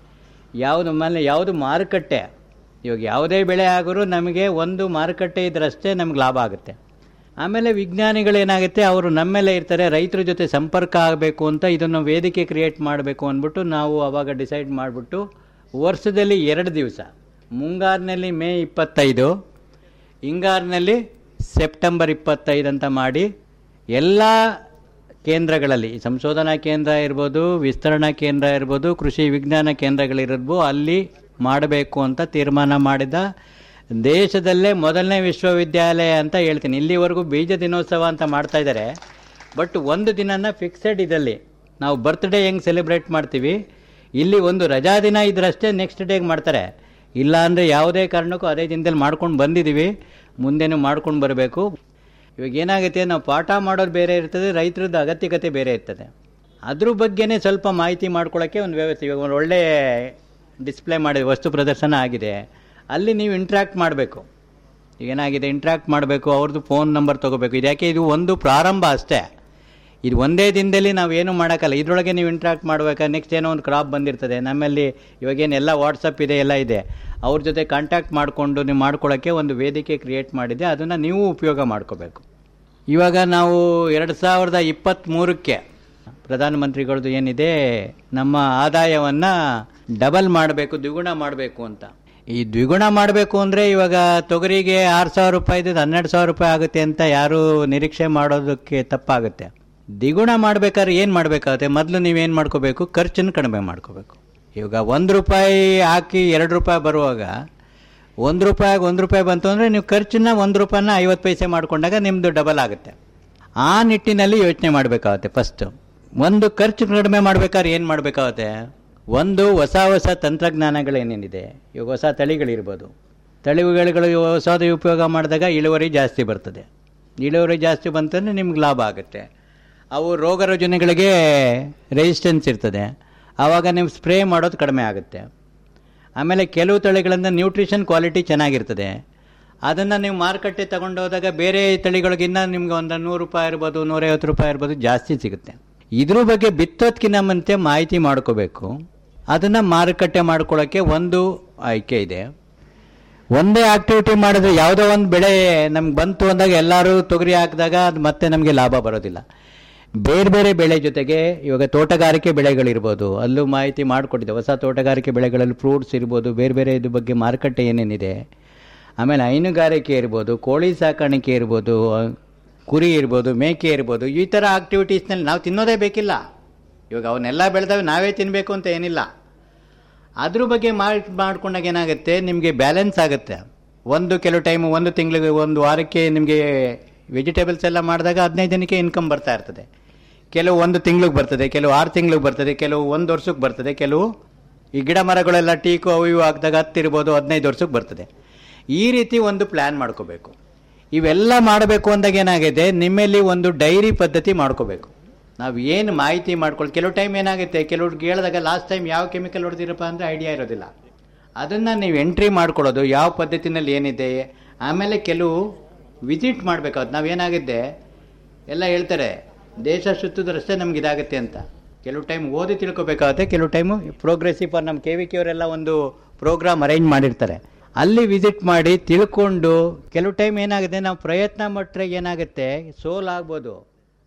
S10: ಯಾವುದು ಆಮೇಲೆ ಯಾವುದು ಮಾರುಕಟ್ಟೆ ಇವಾಗ ಯಾವುದೇ ಬೆಳೆ ಆದರೂ ನಮಗೆ ಒಂದು ಮಾರುಕಟ್ಟೆ ಇದ್ರಷ್ಟೇ ನಮ್ಗೆ ಲಾಭ ಆಗುತ್ತೆ ಆಮೇಲೆ ವಿಜ್ಞಾನಿಗಳೇನಾಗುತ್ತೆ ಅವರು ನಮ್ಮೆಲ್ಲ ಇರ್ತಾರೆ ರೈತರ ಜೊತೆ ಸಂಪರ್ಕ ಆಗಬೇಕು ಅಂತ ಇದನ್ನು ವೇದಿಕೆ ಕ್ರಿಯೇಟ್ ಮಾಡಬೇಕು ಅಂದ್ಬಿಟ್ಟು ನಾವು ಆವಾಗ ಡಿಸೈಡ್ ಮಾಡಿಬಿಟ್ಟು ವರ್ಷದಲ್ಲಿ ಎರಡು ದಿವಸ ಮುಂಗಾರಿನಲ್ಲಿ ಮೇ ಇಪ್ಪತ್ತೈದು ಹಿಂಗಾರಿನಲ್ಲಿ ಸೆಪ್ಟೆಂಬರ್ ಇಪ್ಪತ್ತೈದು ಅಂತ ಮಾಡಿ ಎಲ್ಲ ಕೇಂದ್ರಗಳಲ್ಲಿ ಸಂಶೋಧನಾ ಕೇಂದ್ರ ಇರ್ಬೋದು ವಿಸ್ತರಣಾ ಕೇಂದ್ರ ಇರ್ಬೋದು ಕೃಷಿ ವಿಜ್ಞಾನ ಕೇಂದ್ರಗಳಿರ್ಬೋದು ಅಲ್ಲಿ ಮಾಡಬೇಕು ಅಂತ ತೀರ್ಮಾನ ಮಾಡಿದ ದೇಶದಲ್ಲೇ ಮೊದಲನೇ ವಿಶ್ವವಿದ್ಯಾಲಯ ಅಂತ ಹೇಳ್ತೀನಿ ಇಲ್ಲಿವರೆಗೂ ಬೀಜ ದಿನೋತ್ಸವ ಅಂತ ಮಾಡ್ತಾ ಇದ್ದಾರೆ ಬಟ್ ಒಂದು ದಿನನ ಫಿಕ್ಸೆಡ್ ಇದಲ್ಲಿ ನಾವು ಬರ್ತ್ಡೇ ಹೆಂಗೆ ಸೆಲೆಬ್ರೇಟ್ ಮಾಡ್ತೀವಿ ಇಲ್ಲಿ ಒಂದು ರಜಾ ದಿನ ಇದ್ರಷ್ಟೇ ನೆಕ್ಸ್ಟ್ ಡೇಗೆ ಮಾಡ್ತಾರೆ ಇಲ್ಲ ಅಂದರೆ ಯಾವುದೇ ಕಾರಣಕ್ಕೂ ಅದೇ ದಿನದಲ್ಲಿ ಮಾಡ್ಕೊಂಡು ಬಂದಿದ್ದೀವಿ ಮುಂದೆನೂ ಮಾಡ್ಕೊಂಡು ಬರಬೇಕು ಇವಾಗ ಏನಾಗುತ್ತೆ ನಾವು ಪಾಠ ಮಾಡೋದು ಬೇರೆ ಇರ್ತದೆ ರೈತರದ್ದು ಅಗತ್ಯಕತೆ ಬೇರೆ ಇರ್ತದೆ ಅದ್ರ ಬಗ್ಗೆನೇ ಸ್ವಲ್ಪ ಮಾಹಿತಿ ಮಾಡ್ಕೊಳ್ಳೋಕ್ಕೆ ಒಂದು ವ್ಯವಸ್ಥೆ ಇವಾಗ ಒಂದು ಒಳ್ಳೆ ಡಿಸ್ಪ್ಲೇ ಮಾಡಿ ವಸ್ತು ಪ್ರದರ್ಶನ ಆಗಿದೆ ಅಲ್ಲಿ ನೀವು ಇಂಟ್ರ್ಯಾಕ್ಟ್ ಮಾಡಬೇಕು ಈಗ ಏನಾಗಿದೆ ಇಂಟ್ರ್ಯಾಕ್ಟ್ ಮಾಡಬೇಕು ಅವ್ರದ್ದು ಫೋನ್ ನಂಬರ್ ತೊಗೋಬೇಕು ಇದು ಯಾಕೆ ಇದು ಒಂದು ಪ್ರಾರಂಭ ಅಷ್ಟೇ ಇದು ಒಂದೇ ದಿನದಲ್ಲಿ ನಾವು ಏನು ಮಾಡೋಕ್ಕಲ್ಲ ಇದರೊಳಗೆ ನೀವು ಇಂಟ್ರ್ಯಾಕ್ಟ್ ಮಾಡ್ಬೇಕಾದ್ರೆ ನೆಕ್ಸ್ಟ್ ಏನೋ ಒಂದು ಕ್ರಾಪ್ ಬಂದಿರ್ತದೆ ನಮ್ಮಲ್ಲಿ ಇವಾಗೇನು ಎಲ್ಲ ವಾಟ್ಸಪ್ ಇದೆ ಎಲ್ಲ ಇದೆ ಅವ್ರ ಜೊತೆ ಕಾಂಟ್ಯಾಕ್ಟ್ ಮಾಡಿಕೊಂಡು ನೀವು ಮಾಡ್ಕೊಳ್ಳೋಕ್ಕೆ ಒಂದು ವೇದಿಕೆ ಕ್ರಿಯೇಟ್ ಮಾಡಿದೆ ಅದನ್ನು ನೀವು ಉಪಯೋಗ ಮಾಡ್ಕೋಬೇಕು ಇವಾಗ ನಾವು ಎರಡು ಸಾವಿರದ ಇಪ್ಪತ್ತ್ಮೂರಕ್ಕೆ ಪ್ರಧಾನಮಂತ್ರಿಗಳದ್ದು ಏನಿದೆ ನಮ್ಮ ಆದಾಯವನ್ನು ಡಬಲ್ ಮಾಡಬೇಕು ದ್ವಿಗುಣ ಮಾಡಬೇಕು ಅಂತ ಈ ದ್ವಿಗುಣ ಮಾಡಬೇಕು ಅಂದರೆ ಇವಾಗ ತೊಗರಿಗೆ ಆರು ಸಾವಿರ ರೂಪಾಯಿದ್ದು ಹನ್ನೆರಡು ಸಾವಿರ ರೂಪಾಯಿ ಆಗುತ್ತೆ ಅಂತ ಯಾರು ನಿರೀಕ್ಷೆ ಮಾಡೋದಕ್ಕೆ ತಪ್ಪಾಗುತ್ತೆ ದ್ವಿಗುಣ ಮಾಡ್ಬೇಕಾದ್ರೆ ಏನು ಮಾಡಬೇಕಾಗುತ್ತೆ ಮೊದಲು ನೀವೇನು ಮಾಡ್ಕೋಬೇಕು ಖರ್ಚನ್ನು ಕಡಿಮೆ ಮಾಡ್ಕೋಬೇಕು ಇವಾಗ ಒಂದು ರೂಪಾಯಿ ಹಾಕಿ ಎರಡು ರೂಪಾಯಿ ಬರುವಾಗ ಒಂದು ರೂಪಾಯಿಗೆ ಒಂದು ರೂಪಾಯಿ ಬಂತು ಅಂದರೆ ನೀವು ಖರ್ಚನ್ನ ಒಂದು ರೂಪಾಯಿನ ಐವತ್ತು ಪೈಸೆ ಮಾಡಿಕೊಂಡಾಗ ನಿಮ್ಮದು ಡಬಲ್ ಆಗುತ್ತೆ ಆ ನಿಟ್ಟಿನಲ್ಲಿ ಯೋಚನೆ ಮಾಡಬೇಕಾಗುತ್ತೆ ಫಸ್ಟು ಒಂದು ಖರ್ಚು ಕಡಿಮೆ ಮಾಡ್ಬೇಕಾದ್ರೆ ಏನು ಮಾಡಬೇಕಾಗುತ್ತೆ ಒಂದು ಹೊಸ ಹೊಸ ತಂತ್ರಜ್ಞಾನಗಳೇನೇನಿದೆ ಇವಾಗ ಹೊಸ ತಳಿಗಳಿರ್ಬೋದು ತಳಿಗಳು ಹೊಸದು ಉಪಯೋಗ ಮಾಡಿದಾಗ ಇಳುವರಿ ಜಾಸ್ತಿ ಬರ್ತದೆ ಇಳುವರಿ ಜಾಸ್ತಿ ಬಂತಂದರೆ ನಿಮ್ಗೆ ಲಾಭ ಆಗುತ್ತೆ ಅವು ರೋಗ ರುಜಿನಗಳಿಗೆ ರೆಸಿಸ್ಟೆನ್ಸ್ ಇರ್ತದೆ ಆವಾಗ ನೀವು ಸ್ಪ್ರೇ ಮಾಡೋದು ಕಡಿಮೆ ಆಗುತ್ತೆ ಆಮೇಲೆ ಕೆಲವು ತಳಿಗಳಿಂದ ನ್ಯೂಟ್ರಿಷನ್ ಕ್ವಾಲಿಟಿ ಚೆನ್ನಾಗಿರ್ತದೆ ಅದನ್ನು ನೀವು ಮಾರುಕಟ್ಟೆ ತಗೊಂಡೋದಾಗ ಬೇರೆ ತಳಿಗಳಿಗಿನ್ನ ನಿಮ್ಗೆ ಒಂದು ನೂರು ರೂಪಾಯಿ ಇರ್ಬೋದು ನೂರೈವತ್ತು ರೂಪಾಯಿ ಇರ್ಬೋದು ಜಾಸ್ತಿ ಸಿಗುತ್ತೆ ಇದ್ರ ಬಗ್ಗೆ ಬಿತ್ತೋದ್ಕಿಂತ ಮುಂಚೆ ಮಾಹಿತಿ ಮಾಡ್ಕೋಬೇಕು ಅದನ್ನು ಮಾರುಕಟ್ಟೆ ಮಾಡ್ಕೊಳ್ಳೋಕ್ಕೆ ಒಂದು ಆಯ್ಕೆ ಇದೆ ಒಂದೇ ಆಕ್ಟಿವಿಟಿ ಮಾಡಿದ್ರೆ ಯಾವುದೋ ಒಂದು ಬೆಳೆ ನಮ್ಗೆ ಬಂತು ಅಂದಾಗ ಎಲ್ಲರೂ ತೊಗರಿ ಹಾಕಿದಾಗ ಅದು ಮತ್ತೆ ನಮಗೆ ಲಾಭ ಬರೋದಿಲ್ಲ ಬೇರೆ ಬೇರೆ ಬೆಳೆ ಜೊತೆಗೆ ಇವಾಗ ತೋಟಗಾರಿಕೆ ಬೆಳೆಗಳಿರ್ಬೋದು ಅಲ್ಲೂ ಮಾಹಿತಿ ಮಾಡಿಕೊಟ್ಟಿದೆ ಹೊಸ ತೋಟಗಾರಿಕೆ ಬೆಳೆಗಳಲ್ಲಿ ಫ್ರೂಟ್ಸ್ ಇರ್ಬೋದು ಬೇರೆ ಬೇರೆ ಇದ್ರ ಬಗ್ಗೆ ಮಾರುಕಟ್ಟೆ ಏನೇನಿದೆ ಆಮೇಲೆ ಹೈನುಗಾರಿಕೆ ಇರ್ಬೋದು ಕೋಳಿ ಸಾಕಾಣಿಕೆ ಇರ್ಬೋದು ಕುರಿ ಇರ್ಬೋದು ಮೇಕೆ ಇರ್ಬೋದು ಈ ಥರ ಆಕ್ಟಿವಿಟೀಸ್ನಲ್ಲಿ ನಾವು ತಿನ್ನೋದೇ ಬೇಕಿಲ್ಲ ಇವಾಗ ಅವನ್ನೆಲ್ಲ ಬೆಳೆದವೆ ನಾವೇ ತಿನ್ನಬೇಕು ಅಂತ ಏನಿಲ್ಲ ಅದ್ರ ಬಗ್ಗೆ ಮಾಡಿ ಮಾಡ್ಕೊಂಡಾಗ ಏನಾಗುತ್ತೆ ನಿಮಗೆ ಬ್ಯಾಲೆನ್ಸ್ ಆಗುತ್ತೆ ಒಂದು ಕೆಲವು ಟೈಮು ಒಂದು ತಿಂಗಳಿಗೆ ಒಂದು ವಾರಕ್ಕೆ ನಿಮಗೆ ವೆಜಿಟೇಬಲ್ಸ್ ಎಲ್ಲ ಮಾಡಿದಾಗ ಹದಿನೈದು ದಿನಕ್ಕೆ ಇನ್ಕಮ್ ಬರ್ತಾ ಇರ್ತದೆ ಕೆಲವು ಒಂದು ತಿಂಗ್ಳಿಗೆ ಬರ್ತದೆ ಕೆಲವು ಆರು ತಿಂಗ್ಳಿಗೆ ಬರ್ತದೆ ಕೆಲವು ಒಂದು ವರ್ಷಕ್ಕೆ ಬರ್ತದೆ ಕೆಲವು ಈ ಗಿಡ ಮರಗಳೆಲ್ಲ ಟೀಕು ಅವು ಇವು ಹಾಕಿದಾಗ ಹತ್ತಿರ್ಬೋದು ಹದಿನೈದು ವರ್ಷಕ್ಕೆ ಬರ್ತದೆ ಈ ರೀತಿ ಒಂದು ಪ್ಲ್ಯಾನ್ ಮಾಡ್ಕೋಬೇಕು ಇವೆಲ್ಲ ಮಾಡಬೇಕು ಅಂದಾಗ ಏನಾಗಿದೆ ನಿಮ್ಮಲ್ಲಿ ಒಂದು ಡೈರಿ ಪದ್ಧತಿ ಮಾಡ್ಕೋಬೇಕು ನಾವು ಏನು ಮಾಹಿತಿ ಮಾಡ್ಕೊಳ್ಳಿ ಕೆಲವು ಟೈಮ್ ಏನಾಗುತ್ತೆ ಕೆಲವ್ರಿಗೆ ಹೇಳಿದಾಗ ಲಾಸ್ಟ್ ಟೈಮ್ ಯಾವ ಕೆಮಿಕಲ್ ಹೊಡೆದಿರಪ್ಪ ಅಂದರೆ ಐಡಿಯಾ ಇರೋದಿಲ್ಲ ಅದನ್ನು ನೀವು ಎಂಟ್ರಿ ಮಾಡ್ಕೊಳ್ಳೋದು ಯಾವ ಪದ್ಧತಿನಲ್ಲಿ ಏನಿದೆ ಆಮೇಲೆ ಕೆಲವು ವಿಸಿಟ್ ಮಾಡಬೇಕಾಗುತ್ತೆ ನಾವೇನಾಗಿದೆ ಎಲ್ಲ ಹೇಳ್ತಾರೆ ದೇಶ ಸುತ್ತಿದ್ರಷ್ಟೇ ನಮ್ಗೆ ಇದಾಗುತ್ತೆ ಅಂತ ಕೆಲವು ಟೈಮ್ ಓದಿ ತಿಳ್ಕೊಬೇಕಾಗುತ್ತೆ ಕೆಲವು ಟೈಮು ಪ್ರೋಗ್ರೆಸಿವ್ ಫಾರ್ ನಮ್ಮ ಕೆ ವಿ ಕೆ ಅವರೆಲ್ಲ ಒಂದು ಪ್ರೋಗ್ರಾಮ್ ಅರೇಂಜ್ ಮಾಡಿರ್ತಾರೆ ಅಲ್ಲಿ ವಿಸಿಟ್ ಮಾಡಿ ತಿಳ್ಕೊಂಡು ಕೆಲವು ಟೈಮ್ ಏನಾಗುತ್ತೆ ನಾವು ಪ್ರಯತ್ನ ಮಟ್ಟರೆ ಏನಾಗುತ್ತೆ ಸೋಲ್ ಆಗ್ಬೋದು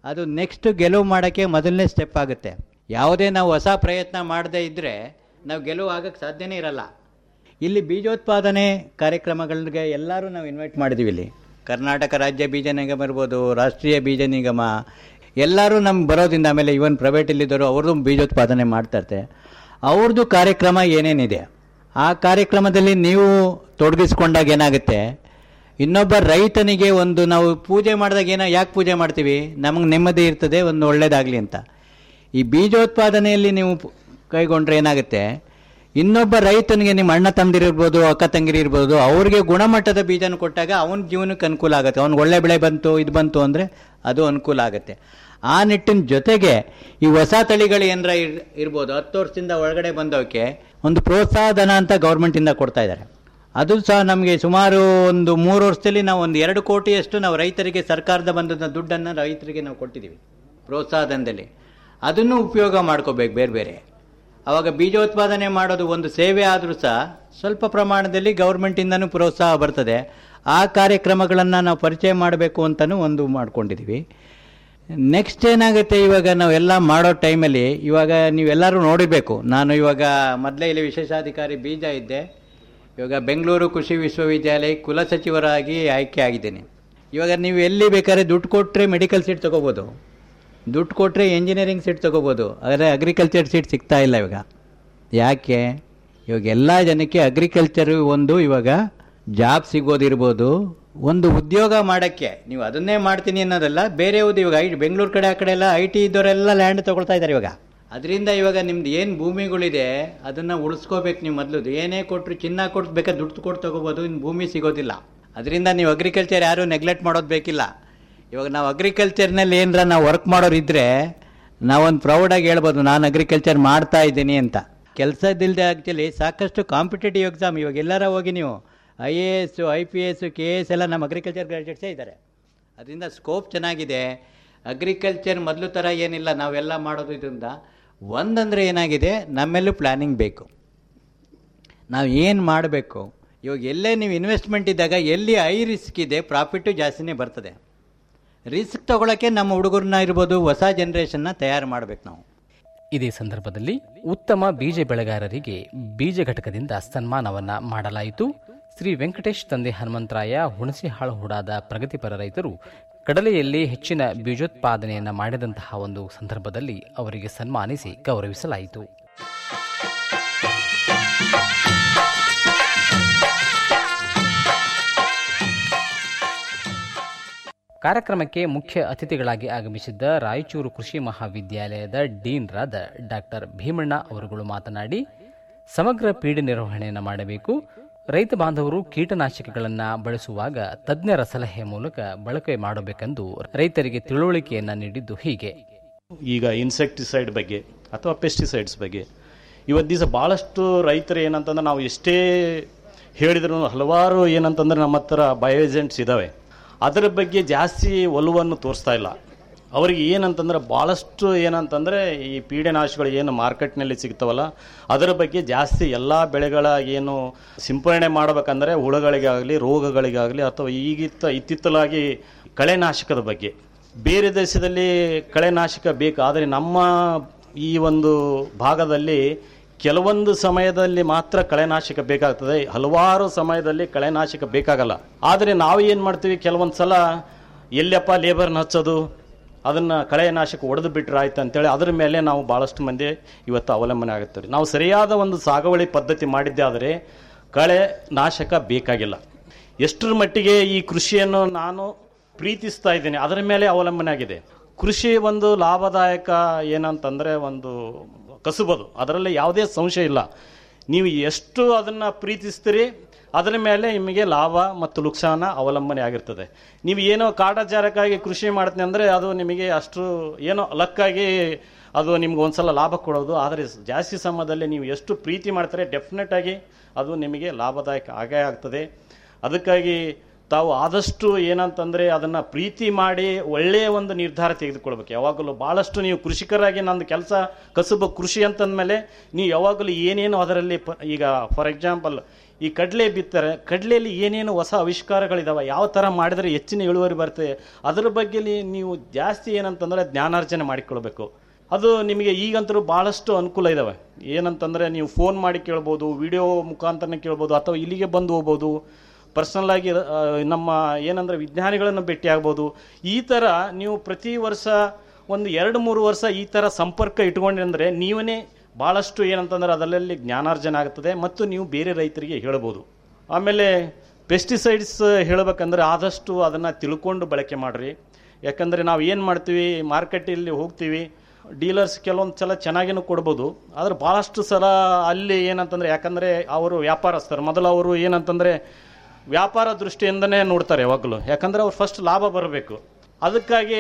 S10: ಅದು ನೆಕ್ಸ್ಟ್ ಗೆಲುವು ಮಾಡೋಕ್ಕೆ ಮೊದಲನೇ ಸ್ಟೆಪ್ ಆಗುತ್ತೆ ಯಾವುದೇ ನಾವು ಹೊಸ ಪ್ರಯತ್ನ ಮಾಡದೇ ಇದ್ದರೆ ನಾವು ಗೆಲುವು ಆಗೋಕ್ಕೆ ಸಾಧ್ಯನೇ ಇರಲ್ಲ ಇಲ್ಲಿ ಬೀಜೋತ್ಪಾದನೆ ಕಾರ್ಯಕ್ರಮಗಳಿಗೆ ಎಲ್ಲರೂ ನಾವು ಇನ್ವೈಟ್ ಮಾಡಿದ್ದೀವಿ ಇಲ್ಲಿ ಕರ್ನಾಟಕ ರಾಜ್ಯ ಬೀಜ ನಿಗಮ ಇರ್ಬೋದು ರಾಷ್ಟ್ರೀಯ ಬೀಜ ನಿಗಮ ಎಲ್ಲರೂ ನಮ್ಗೆ ಬರೋದ್ರಿಂದ ಆಮೇಲೆ ಇವನ್ ಪ್ರೈವೇಟಲ್ಲಿದ್ದವರು ಅವ್ರದ್ದು ಬೀಜೋತ್ಪಾದನೆ ಮಾಡ್ತಾರೆ ಅವ್ರದ್ದು ಕಾರ್ಯಕ್ರಮ ಏನೇನಿದೆ ಆ ಕಾರ್ಯಕ್ರಮದಲ್ಲಿ ನೀವು ತೊಡಗಿಸ್ಕೊಂಡಾಗ ಏನಾಗುತ್ತೆ ಇನ್ನೊಬ್ಬ ರೈತನಿಗೆ ಒಂದು ನಾವು ಪೂಜೆ ಮಾಡಿದಾಗ ಏನೋ ಯಾಕೆ ಪೂಜೆ ಮಾಡ್ತೀವಿ ನಮಗೆ ನೆಮ್ಮದಿ ಇರ್ತದೆ ಒಂದು ಒಳ್ಳೇದಾಗಲಿ ಅಂತ ಈ ಬೀಜೋತ್ಪಾದನೆಯಲ್ಲಿ ನೀವು ಪ್- ಕೈಗೊಂಡ್ರೆ ಏನಾಗುತ್ತೆ ಇನ್ನೊಬ್ಬ ರೈತನಿಗೆ ನಿಮ್ಮ ಅಣ್ಣ ತಮ್ಮದಿರಿರ್ಬೋದು ಅಕ್ಕ ತಂಗಿರಿ ಇರ್ಬೋದು ಅವ್ರಿಗೆ ಗುಣಮಟ್ಟದ ಬೀಜನ ಕೊಟ್ಟಾಗ ಅವನ ಜೀವನಕ್ಕೆ ಅನುಕೂಲ ಆಗುತ್ತೆ ಅವ್ನಿಗೆ ಒಳ್ಳೆ ಬೆಳೆ ಬಂತು ಇದು ಬಂತು ಅಂದರೆ ಅದು ಅನುಕೂಲ ಆಗುತ್ತೆ ಆ ನಿಟ್ಟಿನ ಜೊತೆಗೆ ಈ ಹೊಸ ತಳಿಗಳು ಏನಾರ ಇರ್ ಇರ್ಬೋದು ಹತ್ತು ವರ್ಷದಿಂದ ಒಳಗಡೆ ಬಂದವಕ್ಕೆ ಒಂದು ಪ್ರೋತ್ಸಾಹ ಧನ ಅಂತ ಗೌರ್ಮೆಂಟಿಂದ ಕೊಡ್ತಾ ಇದ್ದಾರೆ ಅದು ಸಹ ನಮಗೆ ಸುಮಾರು ಒಂದು ಮೂರು ವರ್ಷದಲ್ಲಿ ನಾವು ಒಂದು ಎರಡು ಕೋಟಿಯಷ್ಟು ನಾವು ರೈತರಿಗೆ ಸರ್ಕಾರದ ಬಂದ ದುಡ್ಡನ್ನು ರೈತರಿಗೆ ನಾವು ಕೊಟ್ಟಿದ್ದೀವಿ ಪ್ರೋತ್ಸಾಹಧನದಲ್ಲಿ ಅದನ್ನು ಉಪಯೋಗ ಮಾಡ್ಕೋಬೇಕು ಬೇರೆ ಬೇರೆ ಅವಾಗ ಬೀಜೋತ್ಪಾದನೆ ಮಾಡೋದು ಒಂದು ಸೇವೆ ಆದರೂ ಸಹ ಸ್ವಲ್ಪ ಪ್ರಮಾಣದಲ್ಲಿ ಗೌರ್ಮೆಂಟಿಂದನೂ ಪ್ರೋತ್ಸಾಹ ಬರ್ತದೆ ಆ ಕಾರ್ಯಕ್ರಮಗಳನ್ನು ನಾವು ಪರಿಚಯ ಮಾಡಬೇಕು ಅಂತಲೂ ಒಂದು ಮಾಡ್ಕೊಂಡಿದ್ದೀವಿ ನೆಕ್ಸ್ಟ್ ಏನಾಗುತ್ತೆ ಇವಾಗ ನಾವೆಲ್ಲ ಮಾಡೋ ಟೈಮಲ್ಲಿ ಇವಾಗ ನೀವೆಲ್ಲರೂ ನೋಡಿಬೇಕು ನಾನು ಇವಾಗ ಮೊದಲೇ ಇಲ್ಲಿ ವಿಶೇಷಾಧಿಕಾರಿ ಬೀಜ ಇದ್ದೆ ಇವಾಗ ಬೆಂಗಳೂರು ಕೃಷಿ ವಿಶ್ವವಿದ್ಯಾಲಯ ಕುಲಸಚಿವರಾಗಿ ಆಯ್ಕೆ ಆಗಿದ್ದೇನೆ ಇವಾಗ ನೀವು ಎಲ್ಲಿ ಬೇಕಾದ್ರೆ ದುಡ್ಡು ಕೊಟ್ಟರೆ ಮೆಡಿಕಲ್ ಸೀಟ್ ತೊಗೋಬೋದು ದುಡ್ಡು ಕೊಟ್ಟರೆ ಎಂಜಿನಿಯರಿಂಗ್ ಸೀಟ್ ತೊಗೋಬೋದು ಆದರೆ ಅಗ್ರಿಕಲ್ಚರ್ ಸೀಟ್ ಸಿಗ್ತಾ ಇಲ್ಲ ಇವಾಗ ಯಾಕೆ ಇವಾಗ ಎಲ್ಲ ಜನಕ್ಕೆ ಅಗ್ರಿಕಲ್ಚರ್ ಒಂದು ಇವಾಗ ಜಾಬ್ ಸಿಗೋದಿರ್ಬೋದು ಒಂದು ಉದ್ಯೋಗ ಮಾಡೋಕ್ಕೆ ನೀವು ಅದನ್ನೇ ಮಾಡ್ತೀನಿ ಅನ್ನೋದಲ್ಲ ಬೇರೆ ಯಾವುದು ಇವಾಗ ಐ ಬೆಂಗಳೂರು ಕಡೆ ಆ ಕಡೆ ಎಲ್ಲ ಐ ಟಿ ಇದ್ದವರೆಲ್ಲ ಲ್ಯಾಂಡ್ ತೊಗೊಳ್ತಾ ಇದ್ದಾರೆ ಇವಾಗ ಅದರಿಂದ ಇವಾಗ ನಿಮ್ದು ಏನು ಭೂಮಿಗಳಿದೆ ಅದನ್ನು ಉಳಿಸ್ಕೋಬೇಕು ನೀವು ಮೊದಲು ಏನೇ ಕೊಟ್ಟರು ಚಿನ್ನ ಕೊಟ್ಟು ಬೇಕಾದ್ರೆ ದುಡ್ಡು ಕೊಟ್ಟು ತೊಗೋಬೋದು ಇನ್ನು ಭೂಮಿ ಸಿಗೋದಿಲ್ಲ ಅದರಿಂದ ನೀವು ಅಗ್ರಿಕಲ್ಚರ್ ಯಾರೂ ನೆಗ್ಲೆಕ್ಟ್ ಮಾಡೋದು ಬೇಕಿಲ್ಲ ಇವಾಗ ನಾವು ಅಗ್ರಿಕಲ್ಚರ್ನಲ್ಲಿ ಏನರ ನಾವು ವರ್ಕ್ ಮಾಡೋರು ಇದ್ದರೆ ನಾವೊಂದು ಪ್ರೌಡಾಗಿ ಹೇಳ್ಬೋದು ನಾನು ಅಗ್ರಿಕಲ್ಚರ್ ಮಾಡ್ತಾ ಇದ್ದೀನಿ ಅಂತ ಕೆಲಸದಿಲ್ಲದೆ ಆ್ಯಕ್ಚುಲಿ ಸಾಕಷ್ಟು ಕಾಂಪಿಟೇಟಿವ್ ಎಕ್ಸಾಮ್ ಇವಾಗ ಎಲ್ಲರ ಹೋಗಿ ನೀವು I A S I P S K A S ಎಲ್ಲ ನಮ್ಮ ಅಗ್ರಿಕಲ್ಚರ್ ಗ್ರಾಜುಯೇಟ್ಸೇ ಇದ್ದಾರೆ ಅದರಿಂದ ಸ್ಕೋಪ್ ಚೆನ್ನಾಗಿದೆ ಅಗ್ರಿಕಲ್ಚರ್ ಮೊದಲು ಥರ ಏನಿಲ್ಲ ನಾವೆಲ್ಲ ಮಾಡೋದು ಇದರಿಂದ ಒಂದಂದರೆ ಏನಾಗಿದೆ ನಮ್ಮೆಲ್ಲೂ ಪ್ಲ್ಯಾನಿಂಗ್ ಬೇಕು ನಾವು ಏನು ಮಾಡಬೇಕು ಇವಾಗ ಎಲ್ಲೇ ನೀವು ಇನ್ವೆಸ್ಟ್ಮೆಂಟ್ ಇದ್ದಾಗ ಎಲ್ಲಿ ಐ ರಿಸ್ಕ್ ಇದೆ ಪ್ರಾಫಿಟ್ಟು ಜಾಸ್ತಿನೇ ಬರ್ತದೆ ರಿಸ್ಕ್ ತಗೊಳ್ಳೋಕ್ಕೆ ನಮ್ಮ ಹುಡುಗರನ್ನ ಇರ್ಬೋದು ಹೊಸ ಜನ್ರೇಷನ್ನ ತಯಾರು ಮಾಡಬೇಕು ನಾವು
S5: ಇದೇ ಸಂದರ್ಭದಲ್ಲಿ ಉತ್ತಮ ಬೀಜ ಬೆಳೆಗಾರರಿಗೆ ಬೀಜ ಘಟಕದಿಂದ ಸನ್ಮಾನವನ್ನ ಮಾಡಲಾಯಿತು ಶ್ರೀ ವೆಂಕಟೇಶ್ ತಂದೆ ಹನುಮಂತರಾಯ ಹುಣಸಿಹಾಳು ಹೂಡಾದ ಪ್ರಗತಿಪರ ರೈತರು ಕಡಲೆಯಲ್ಲಿ ಹೆಚ್ಚಿನ ಬೀಜೋತ್ಪಾದನೆಯನ್ನ ಮಾಡಿದಂತಹ ಒಂದು ಸಂದರ್ಭದಲ್ಲಿ ಅವರಿಗೆ ಸನ್ಮಾನಿಸಿ ಗೌರವಿಸಲಾಯಿತು ಕಾರ್ಯಕ್ರಮಕ್ಕೆ ಮುಖ್ಯ ಅತಿಥಿಗಳಾಗಿ ಆಗಮಿಸಿದ್ದ ರಾಯಚೂರು ಕೃಷಿ ಮಹಾವಿದ್ಯಾಲಯದ ಡೀನ್ರಾದ ಡಾಕ್ಟರ್ ಭೀಮಣ್ಣ ಅವರುಗಳು ಮಾತನಾಡಿ ಸಮಗ್ರ ಪೀಡೆ ನಿರ್ವಹಣೆಯನ್ನು ಮಾಡಬೇಕು ರೈತ ಬಾಂಧವರು ಕೀಟನಾಶಕಗಳನ್ನು ಬಳಸುವಾಗ ತಜ್ಞರ ಸಲಹೆ ಮೂಲಕ ಬಳಕೆ ಮಾಡಬೇಕೆಂದು ರೈತರಿಗೆ ತಿಳುವಳಿಕೆಯನ್ನು ನೀಡಿದ್ದು ಹೀಗೆ
S11: ಈಗ ಇನ್ಸೆಕ್ಟಿಸೈಡ್ ಬಗ್ಗೆ ಅಥವಾ ಪೆಸ್ಟಿಸೈಡ್ಸ್ ಬಗ್ಗೆ ಇವತ್ತು ದಿವಸ ಭಾಳಷ್ಟು ರೈತರು ಏನಂತಂದ್ರೆ ನಾವು ಎಷ್ಟೇ ಹೇಳಿದ್ರು ಹಲವಾರು ಏನಂತಂದ್ರೆ ನಮ್ಮ ಹತ್ರ ಬಯೋ ಏಜೆಂಟ್ಸ್ ಇದ್ದಾವೆ ಅದರ ಬಗ್ಗೆ ಜಾಸ್ತಿ ಒಲವನ್ನು ತೋರಿಸ್ತಾ ಇಲ್ಲ ಅವರಿಗೆ ಏನಂತಂದ್ರೆ ಭಾಳಷ್ಟು ಏನಂತಂದರೆ ಈ ಪೀಡೆನಾಶಗಳು ಏನು ಮಾರ್ಕೆಟ್ನಲ್ಲಿ ಸಿಗ್ತಾವಲ್ಲ ಅದರ ಬಗ್ಗೆ ಜಾಸ್ತಿ ಎಲ್ಲ ಬೆಳೆಗಳ ಏನು ಸಿಂಪರಣೆ ಮಾಡಬೇಕಂದ್ರೆ ಹುಳುಗಳಿಗಾಗಲಿ ರೋಗಗಳಿಗಾಗಲಿ ಅಥವಾ ಈಗಿತ್ತ ಇತ್ತಿತ್ತಲಾಗಿ ಕಳೆನಾಶಕದ ಬಗ್ಗೆ ಬೇರೆ ದೇಶದಲ್ಲಿ ಕಳೆನಾಶಕ ಬೇಕು ಆದರೆ ನಮ್ಮ ಈ ಒಂದು ಭಾಗದಲ್ಲಿ ಕೆಲವೊಂದು ಸಮಯದಲ್ಲಿ ಮಾತ್ರ ಕಳೆನಾಶಕ ಬೇಕಾಗ್ತದೆ ಹಲವಾರು ಸಮಯದಲ್ಲಿ ಕಳೆನಾಶಕ ಬೇಕಾಗಲ್ಲ ಆದರೆ ನಾವು ಏನು ಮಾಡ್ತೀವಿ ಕೆಲವೊಂದು ಸಲ ಎಲ್ಲಪ್ಪ ಲೇಬರ್ನ ಹಚ್ಚೋದು ಅದನ್ನು ಕಳೆನಾಶಕ ಹೊಡೆದು ಬಿಟ್ರೆ ಆಯ್ತು ಅಂತೇಳಿ ಅದ್ರ ಮೇಲೆ ನಾವು ಭಾಳಷ್ಟು ಮಂದಿ ಇವತ್ತು ಅವಲಂಬನೆ ಆಗುತ್ತೀವಿ ನಾವು ಸರಿಯಾದ ಒಂದು ಸಾಗುವಳಿ ಪದ್ಧತಿ ಮಾಡಿದ್ದೆ ಆದರೆ ಕಳೆ ನಾಶಕ ಬೇಕಾಗಿಲ್ಲ ಎಷ್ಟರ ಮಟ್ಟಿಗೆ ಈ ಕೃಷಿಯನ್ನು ನಾನು ಪ್ರೀತಿಸ್ತಾ ಇದ್ದೀನಿ ಅದರ ಮೇಲೆ ಅವಲಂಬನೆ ಆಗಿದೆ ಕೃಷಿ ಒಂದು ಲಾಭದಾಯಕ ಏನಂತಂದರೆ ಒಂದು ಕಸುಬದು ಅದರಲ್ಲಿ ಯಾವುದೇ ಸಂಶಯ ಇಲ್ಲ ನೀವು ಎಷ್ಟು ಅದನ್ನು ಪ್ರೀತಿಸ್ತೀರಿ ಅದರ ಮೇಲೆ ನಿಮಗೆ ಲಾಭ ಮತ್ತು ಲುಕ್ಸಾನ ಅವಲಂಬನೆ ಆಗಿರ್ತದೆ ನೀವು ಏನೋ ಕಾಟಾಚಾರಕ್ಕಾಗಿ ಕೃಷಿ ಮಾಡ್ತೀನಿ ಅಂದರೆ ಅದು ನಿಮಗೆ ಅಷ್ಟು ಏನೋ ಲಕ್ಕಾಗಿ ಅದು ನಿಮ್ಗೆ ಒಂದ್ಸಲ ಲಾಭ ಕೊಡೋದು ಆದರೆ ಜಾಸ್ತಿ ಸಮಯದಲ್ಲಿ ನೀವು ಎಷ್ಟು ಪ್ರೀತಿ ಮಾಡ್ತಾರೆ ಡೆಫಿನೆಟ್ ಆಗಿ ಅದು ನಿಮಗೆ ಲಾಭದಾಯಕ ಆಗೇ ಆಗ್ತದೆ ಅದಕ್ಕಾಗಿ ತಾವು ಆದಷ್ಟು ಏನಂತಂದರೆ ಅದನ್ನು ಪ್ರೀತಿ ಮಾಡಿ ಒಳ್ಳೆಯ ಒಂದು ನಿರ್ಧಾರ ತೆಗೆದುಕೊಳ್ಬೇಕು ಯಾವಾಗಲೂ ಭಾಳಷ್ಟು ನೀವು ಕೃಷಿಕರಾಗಿ ನಂದು ಕೆಲಸ ಕಸುಬು ಕೃಷಿ ಅಂತಂದಮೇಲೆ ನೀವು ಯಾವಾಗಲೂ ಏನೇನು ಅದರಲ್ಲಿ ಪ ಈಗ ಫಾರ್ ಎಕ್ಸಾಂಪಲ್ ಈ ಕಡಲೆ ಬಿತ್ತಾರೆ ಕಡಲೆಯಲ್ಲಿ ಏನೇನು ಹೊಸ ಆವಿಷ್ಕಾರಗಳಿದಾವೆ ಯಾವ ಥರ ಮಾಡಿದರೆ ಹೆಚ್ಚಿನ ಇಳುವರಿ ಬರ್ತದೆ ಅದ್ರ ಬಗ್ಗೆ ನೀವು ಜಾಸ್ತಿ ಏನಂತಂದರೆ ಜ್ಞಾನಾರ್ಜನೆ ಮಾಡಿಕೊಳ್ಬೇಕು ಅದು ನಿಮಗೆ ಈಗಂತರೂ ಭಾಳಷ್ಟು ಅನುಕೂಲ ಇದ್ದಾವೆ ಏನಂತಂದರೆ ನೀವು ಫೋನ್ ಮಾಡಿ ಕೇಳ್ಬೋದು ವಿಡಿಯೋ ಮುಖಾಂತರನೇ ಕೇಳ್ಬೋದು ಅಥವಾ ಇಲ್ಲಿಗೆ ಬಂದು ಹೋಗ್ಬೋದು ಪರ್ಸನಲ್ ಆಗಿ ಆ, ನಮ್ಮ ಏನಂದ್ರೆ ವಿಜ್ಞಾನಿಗಳನ್ನು ಭೇಟಿ ಆಗ್ಬೋದು ಈ ಥರ ನೀವು ಪ್ರತಿ ವರ್ಷ ಒಂದು ಎರಡು ಮೂರು ವರ್ಷ ಈ ಥರ ಸಂಪರ್ಕ ಇಟ್ಕೊಂಡ್ರೆ ನೀವೇ ಭಾಳಷ್ಟು ಏನಂತಂದ್ರೆ ಅದರಲ್ಲಿ ಜ್ಞಾನಾರ್ಜನೆ ಆಗ್ತದೆ ಮತ್ತು ನೀವು ಬೇರೆ ರೈತರಿಗೆ ಹೇಳ್ಬೋದು ಆಮೇಲೆ ಪೆಸ್ಟಿಸೈಡ್ಸ್ ಹೇಳಬೇಕಂದ್ರೆ ಆದಷ್ಟು ಅದನ್ನು ತಿಳ್ಕೊಂಡು ಬಳಕೆ ಮಾಡಿರಿ ಯಾಕಂದರೆ ನಾವು ಏನು ಮಾಡ್ತೀವಿ ಮಾರ್ಕೆಟಲ್ಲಿ ಹೋಗ್ತೀವಿ ಡೀಲರ್ಸ್ ಕೆಲವೊಂದು ಸಲ ಚೆನ್ನಾಗೇನು ಕೊಡ್ಬೋದು ಆದ್ರೆ ಭಾಳಷ್ಟು ಸಲ ಅಲ್ಲಿ ಏನಂತಂದರೆ ಯಾಕಂದರೆ ಅವರು ವ್ಯಾಪಾರಸ್ಥರು ಮೊದಲು ಅವರು ಏನಂತಂದರೆ ವ್ಯಾಪಾರ ದೃಷ್ಟಿಯಿಂದನೇ ನೋಡ್ತಾರೆ ಯಾವಾಗಲೂ ಯಾಕಂದರೆ ಅವ್ರು ಫಸ್ಟ್ ಲಾಭ ಬರಬೇಕು ಅದಕ್ಕಾಗಿ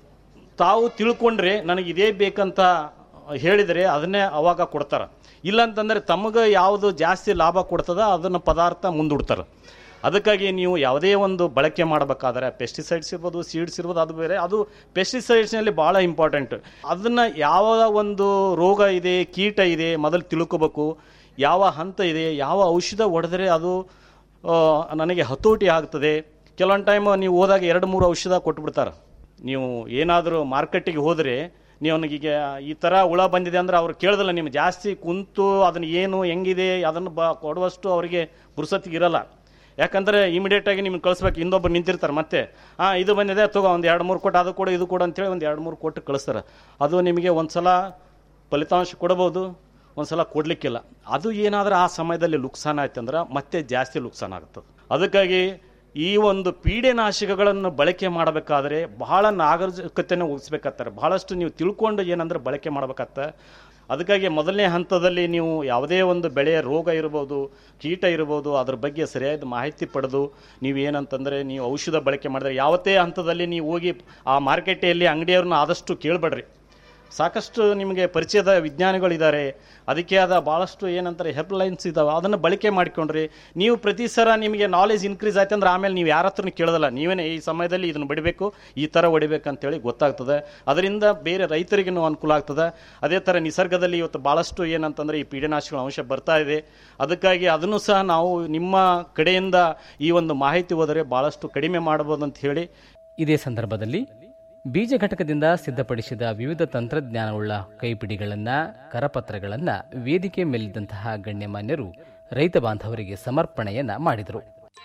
S11: ತಾವು ತಿಳ್ಕೊಂಡ್ರೆ ನನಗೆ ಇದೇ ಬೇಕಂತ ಹೇಳಿದರೆ ಅದನ್ನೇ ಅವಾಗ ಕೊಡ್ತಾರೆ ಇಲ್ಲಂತಂದರೆ ತಮಗೆ ಯಾವುದು ಜಾಸ್ತಿ ಲಾಭ ಕೊಡ್ತದ ಅದನ್ನು ಪದಾರ್ಥ ಮುಂದೂಡ್ತಾರೆ ಅದಕ್ಕಾಗಿ ನೀವು ಯಾವುದೇ ಒಂದು ಬಳಕೆ ಮಾಡಬೇಕಾದ್ರೆ ಪೆಸ್ಟಿಸೈಡ್ಸ್ ಇರ್ಬೋದು ಸೀಡ್ಸ್ ಇರ್ಬೋದು ಅದು ಬೇರೆ ಅದು ಪೆಸ್ಟಿಸೈಡ್ಸ್ನಲ್ಲಿ ಭಾಳ ಇಂಪಾರ್ಟೆಂಟ್ ಅದನ್ನು ಯಾವ ಒಂದು ರೋಗ ಇದೆ ಕೀಟ ಇದೆ ಮೊದಲು ತಿಳ್ಕೋಬೇಕು ಯಾವ ಹಂತ ಇದೆ ಯಾವ ಔಷಧ ಹೊಡೆದ್ರೆ ಅದು ಆ, ನನಗೆ ಹತೋಟಿ ಆಗ್ತದೆ ಕೆಲವೊಂದು ಟೈಮ್ ನೀವು ಹೋದಾಗ ಎರಡು ಮೂರು ಔಷಧ ಕೊಟ್ಬಿಡ್ತಾರೆ ನೀವು ಏನಾದರೂ ಮಾರ್ಕೆಟಿಗೆ ಹೋದರೆ ನೀವು ಅವನಿಗೀಗ ಈ ಥರ ಹುಳ ಬಂದಿದೆ ಅಂದ್ರೆ ಅವ್ರು ಕೇಳ್ದಲ್ಲ ನೀವು ಜಾಸ್ತಿ ಕುಂತು ಅದನ್ನು ಏನು ಹೆಂಗಿದೆ ಅದನ್ನು ಬ ಕೊಡುವಷ್ಟು ಅವರಿಗೆ ಪುರ್ಸತ್ತಿಗೆ ಇರಲ್ಲ ಯಾಕಂದರೆ ಇಮಿಡಿಯೇಟಾಗಿ ನಿಮ್ಗೆ ಕಳಿಸ್ಬೇಕು ಇನ್ನೊಬ್ಬರು ನಿಂತಿರ್ತಾರೆ ಮತ್ತೆ ಹಾಂ ಇದು ಬಂದಿದೆ ತಗೋ ಒಂದು ಎರಡು ಮೂರು ಕೊಟ್ಟು ಅದು ಕೊಡು ಇದು ಕೊಡು ಅಂತೇಳಿ ಒಂದು ಎರಡು ಮೂರು ಕೊಟ್ಟು ಕಳಿಸ್ತಾರೆ ಅದು ನಿಮಗೆ ಒಂದು ಸಲ ಫಲಿತಾಂಶ ಕೊಡ್ಬೋದು ಒಂದು ಸಲ ಕೊಡಲಿಕ್ಕಿಲ್ಲ ಅದು ಏನಾದರೂ ಆ ಸಮಯದಲ್ಲಿ ಲುಕ್ಸಾನ್ ಆಯ್ತು ಅಂದ್ರೆ ಮತ್ತೆ ಜಾಸ್ತಿ ಲುಕ್ಸಾನ್ ಆಗ್ತದೆ ಅದಕ್ಕಾಗಿ ಈ ಒಂದು ಪೀಡೆನಾಶಕಗಳನ್ನು ಬಳಕೆ ಮಾಡಬೇಕಾದ್ರೆ ಬಹಳ ನಾಗರಿಕತೆಯನ್ನು ವಹಿಸ್ಬೇಕಾಗ್ತಾರೆ ಬಹಳಷ್ಟು ನೀವು ತಿಳ್ಕೊಂಡು ಏನಂದ್ರೆ ಬಳಕೆ ಮಾಡ್ಬೇಕಾಗ್ತ ಅದಕ್ಕಾಗಿ ಮೊದಲನೇ ಹಂತದಲ್ಲಿ ನೀವು ಯಾವುದೇ ಒಂದು ಬೆಳೆಯ ರೋಗ ಇರ್ಬೋದು ಕೀಟ ಇರ್ಬೋದು ಅದ್ರ ಬಗ್ಗೆ ಸರಿಯಾದ ಮಾಹಿತಿ ಪಡೆದು ನೀವು ಏನಂತಂದರೆ ನೀವು ಔಷಧ ಬಳಕೆ ಮಾಡಿದ್ರೆ ಯಾವತ್ತೇ ಹಂತದಲ್ಲಿ ನೀವು ಹೋಗಿ ಆ ಮಾರ್ಕೆಟಲ್ಲಿ ಅಂಗಡಿಯವ್ರನ್ನ ಆದಷ್ಟು ಕೇಳಬೇಡ್ರಿ ಸಾಕಷ್ಟು ನಿಮಗೆ ಪರಿಚಯದ ವಿಜ್ಞಾನಿಗಳಿದ್ದಾರೆ ಅದಕ್ಕೆ ಆದ ಭಾಳಷ್ಟು ಏನಂತಾರೆ ಹೆಲ್ಪ್ಲೈನ್ಸ್ ಇದಾವೆ ಅದನ್ನು ಬಳಕೆ ಮಾಡಿಕೊಂಡ್ರಿ ನೀವು ಪ್ರತಿ ಸಲ ನಿಮಗೆ ನಾಲೆಜ್ ಇನ್ಕ್ರೀಸ್ ಆಯ್ತು ಅಂದ್ರೆ ಆಮೇಲೆ ನೀವು ಯಾರ ಹತ್ರನೂ ಕೇಳೋದಲ್ಲ ನೀವೇ ಈ ಸಮಯದಲ್ಲಿ ಇದನ್ನು ಬಿಡಬೇಕು ಈ ಥರ ಹೊಡಿಬೇಕು ಅಂತೇಳಿ ಗೊತ್ತಾಗ್ತದೆ ಅದರಿಂದ ಬೇರೆ ರೈತರಿಗೂ ಅನುಕೂಲ ಆಗ್ತದೆ ಅದೇ ಥರ ನಿಸರ್ಗದಲ್ಲಿ ಇವತ್ತು ಭಾಳಷ್ಟು ಏನಂತಂದರೆ ಈ ಪೀಡನಾಶಕಗಳ ಅಂಶ ಬರ್ತಾ ಇದೆ ಅದಕ್ಕಾಗಿ ಅದನ್ನು ಸಹ ನಾವು ನಿಮ್ಮ ಕಡೆಯಿಂದ ಈ ಒಂದು ಮಾಹಿತಿ ಹೋದರೆ ಭಾಳಷ್ಟು ಕಡಿಮೆ ಮಾಡ್ಬೋದು ಅಂತ ಹೇಳಿ
S5: ಇದೇ ಸಂದರ್ಭದಲ್ಲಿ ಬೀಜ ಘಟಕದಿಂದ ಸಿದ್ಧಪಡಿಸಿದ ವಿವಿಧ ತಂತ್ರಜ್ಞಾನವುಳ್ಳ ಕೈಪಿಡಿಗಳನ್ನು ಕರಪತ್ರಗಳನ್ನು ವೇದಿಕೆ ಮೇಲಿದ್ದಂತಹ ಗಣ್ಯಮಾನ್ಯರು ರೈತ ಬಾಂಧವರಿಗೆ ಸಮರ್ಪಣೆಯನ್ನ ಮಾಡಿದರು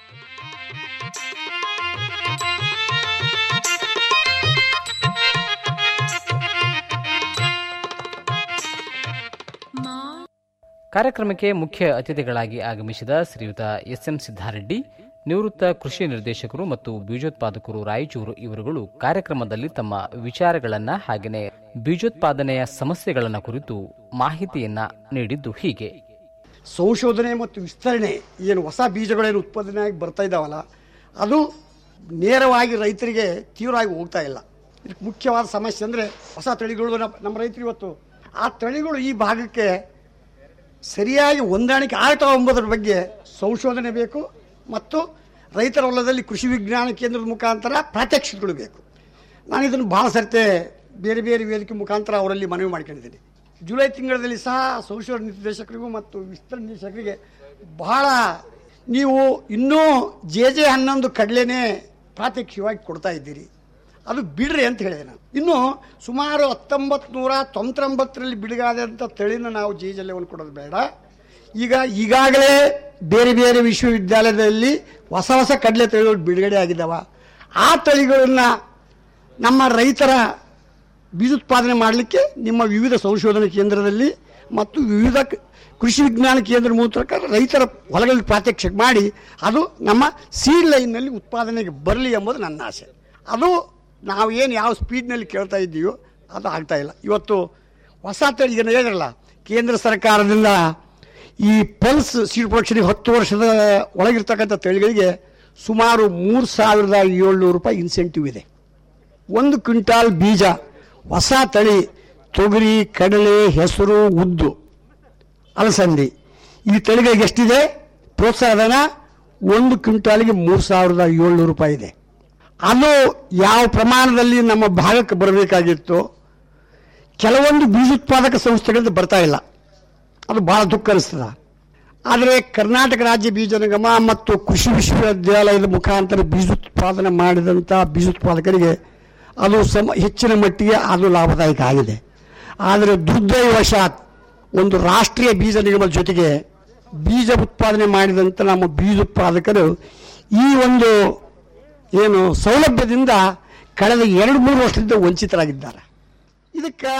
S5: ಕಾರ್ಯಕ್ರಮಕ್ಕೆ ಮುಖ್ಯ ಅತಿಥಿಗಳಾಗಿ ಆಗಮಿಸಿದ ಶ್ರೀಯುತ ಎಸ್ ಎಂ ಸಿದ್ದಾರೆಡ್ಡಿ ನಿವೃತ್ತ ಕೃಷಿ ನಿರ್ದೇಶಕರು ಮತ್ತು ಬೀಜೋತ್ಪಾದಕರು ರಾಯಚೂರು ಇವರುಗಳು ಕಾರ್ಯಕ್ರಮದಲ್ಲಿ ತಮ್ಮ ವಿಚಾರಗಳನ್ನ ಹಾಗೆಯೇ ಬೀಜೋತ್ಪಾದನೆಯ ಸಮಸ್ಯೆಗಳನ್ನ ಕುರಿತು ಮಾಹಿತಿಯನ್ನ ನೀಡಿದ್ದು ಹೀಗೆ
S12: ಸಂಶೋಧನೆ ಮತ್ತು ವಿಸ್ತರಣೆ ಏನು ಹೊಸ ಬೀಜಗಳೇನು ಉತ್ಪಾದನೆ ಆಗಿ ಬರ್ತಾ ಇದ್ದಾವಲ್ಲ ಅದು ನೇರವಾಗಿ ರೈತರಿಗೆ ತೀವ್ರವಾಗಿ ಹೋಗ್ತಾ ಇಲ್ಲ ಇದಕ್ಕೆ ಮುಖ್ಯವಾದ ಸಮಸ್ಯೆ ಅಂದರೆ ಹೊಸ ತಳಿಗಳು ನಮ್ಮ ನಮ್ಮ ರೈತರು ಇವತ್ತು ಆ ತಳಿಗಳು ಈ ಭಾಗಕ್ಕೆ ಸರಿಯಾಗಿ ಹೊಂದಾಣಿಕೆ ಆಗ್ತಾ ಎಂಬುದರ ಬಗ್ಗೆ ಸಂಶೋಧನೆ ಬೇಕು ಮತ್ತು ರೈತರ ಹೊಲದಲ್ಲಿ ಕೃಷಿ ವಿಜ್ಞಾನ ಕೇಂದ್ರದ ಮುಖಾಂತರ ಪ್ರಾತ್ಯಕ್ಷಿಕಗಳು ಬೇಕು ನಾನು ಇದನ್ನು ಭಾಳ ಸರ್ತೆ ಬೇರೆ ಬೇರೆ ವೇದಿಕೆ ಮುಖಾಂತರ ಅವರಲ್ಲಿ ಮನವಿ ಮಾಡ್ಕೊಂಡಿದ್ದೀನಿ ಜುಲೈ ತಿಂಗಳಲ್ಲಿ ಸಹ ಸಂಶೋಧನಾ ನಿರ್ದೇಶಕರಿಗೂ ಮತ್ತು ವಿಸ್ತರಣೆ ನಿರ್ದೇಶಕರಿಗೆ ಬಹಳ ನೀವು ಇನ್ನೂ ಜೆ ಜೆ ಹನ್ನೊಂದು ಕಡಲೆನೇ ಪ್ರಾತ್ಯಕ್ಷಿಕವಾಗಿ ಕೊಡ್ತಾ ಇದ್ದೀರಿ ಅದು ಬಿಡ್ರಿ ಅಂತ ಹೇಳಿದೆ ನಾನು ಇನ್ನು ಸುಮಾರು ಹತ್ತೊಂಬತ್ತು ನೂರ ತೊಂಬತ್ತೊಂಬತ್ತರಲ್ಲಿ ಬಿಡುಗಾದಂಥ ತಳಿನ ನಾವು ಜೆ ಜಲ್ಲೆವನ್ನು ಕೊಡೋದು ಬೇಡ ಈಗ ಈಗಾಗಲೇ ಬೇರೆ ಬೇರೆ ವಿಶ್ವವಿದ್ಯಾಲಯದಲ್ಲಿ ಹೊಸ ಹೊಸ ಕಡಲೆ ತಳಿಗಳು ಬಿಡುಗಡೆ ಆಗಿದ್ದಾವ ಆ ತಳಿಗಳನ್ನು ನಮ್ಮ ರೈತರ ಬೀಜೋತ್ಪಾದನೆ ಮಾಡಲಿಕ್ಕೆ ನಿಮ್ಮ ವಿವಿಧ ಸಂಶೋಧನಾ ಕೇಂದ್ರದಲ್ಲಿ ಮತ್ತು ವಿವಿಧ ಕ- ಕೃಷಿ ವಿಜ್ಞಾನ ಕೇಂದ್ರ ಮೂಲಕ ರೈತರ ಹೊಲಗಳಲ್ಲಿ ಪ್ರಾತ್ಯಕ್ಷಿಕ ಮಾಡಿ ಅದು ನಮ್ಮ ಸೀಡ್ ಲೈನ್ನಲ್ಲಿ ಉತ್ಪಾದನೆಗೆ ಬರಲಿ ಎಂಬುದು ನನ್ನ ಆಸೆ ಅದು ನಾವು ಏನು ಯಾವ ಸ್ಪೀಡ್ನಲ್ಲಿ ಕೇಳ್ತಾ ಇದ್ದೀವೋ ಅದು ಆಗ್ತಾ ಇಲ್ಲ ಇವತ್ತು ಹೊಸ ತಳಿ ಈಗ ಹೇಳಿದ್ರಲ್ಲ ಕೇಂದ್ರ ಸರ್ಕಾರದಿಂದ ಈ ಪಲ್ಸ್ ಸೀಡ್ ಪ್ರೊಡಕ್ಷನ್ಗೆ ಹತ್ತು ವರ್ಷದ ಒಳಗಿರ್ತಕ್ಕಂಥ ತಳಿಗಳಿಗೆ ಸುಮಾರು ಮೂರು ಸಾವಿರದ ಏಳ್ನೂರು ರೂಪಾಯಿ ಇನ್ಸೆಂಟಿವ್ ಇದೆ ಒಂದು ಕ್ವಿಂಟಾಲ್ ಬೀಜ ಹೊಸ ತಳಿ ತೊಗರಿ ಕಡಲೆ ಹೆಸರು ಉದ್ದು ಅಲಸಂದಿ ಈ ತಳಿಗಳಿಗೆ ಎಷ್ಟಿದೆ ಪ್ರೋತ್ಸಾಹಧನ ಒಂದು ಕ್ವಿಂಟಾಲ್ಗೆ ಮೂರು ಸಾವಿರದ ಏಳ್ನೂರು ರೂಪಾಯಿ ಇದೆ ಅದು ಯಾವ ಪ್ರಮಾಣದಲ್ಲಿ ನಮ್ಮ ಭಾಗಕ್ಕೆ ಬರಬೇಕಾಗಿತ್ತು ಕೆಲವೊಂದು ಬೀಜೋತ್ಪಾದಕ ಸಂಸ್ಥೆಗಳಿಂದ ಬರ್ತಾ ಇಲ್ಲ ಅದು ಭಾಳ ದುಃಖ ಅನಿಸ್ತದ ಆದರೆ ಕರ್ನಾಟಕ ರಾಜ್ಯ ಬೀಜ ನಿಗಮ ಮತ್ತು ಕೃಷಿ ವಿಶ್ವವಿದ್ಯಾಲಯದ ಮುಖಾಂತರ ಬೀಜೋತ್ಪಾದನೆ ಮಾಡಿದಂಥ ಬೀಜೋತ್ಪಾದಕರಿಗೆ ಅದು ಸಮ ಹೆಚ್ಚಿನ ಮಟ್ಟಿಗೆ ಅದು ಲಾಭದಾಯಕ ಆಗಿದೆ ಆದರೆ ದುರ್ದೈವಶಾತ್ ಒಂದು ರಾಷ್ಟ್ರೀಯ ಬೀಜ ನಿಗಮದ ಜೊತೆಗೆ ಬೀಜ ಉತ್ಪಾದನೆ ಮಾಡಿದಂಥ ನಮ್ಮ ಬೀಜೋತ್ಪಾದಕರು ಈ ಒಂದು ಏನು ಸೌಲಭ್ಯದಿಂದ ಕಳೆದ ಎರಡು ಮೂರು ವರ್ಷದಿಂದ ವಂಚಿತರಾಗಿದ್ದಾರೆ ಇದಕ್ಕೆ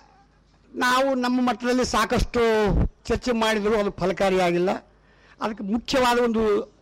S12: ನಾವು ನಮ್ಮ ಮಟ್ಟದಲ್ಲಿ ಸಾಕಷ್ಟು ಚರ್ಚೆ ಮಾಡಿದರೂ ಅದು ಫಲಕಾರಿಯಾಗಿಲ್ಲ ಅದಕ್ಕೆ ಮುಖ್ಯವಾದ ಒಂದು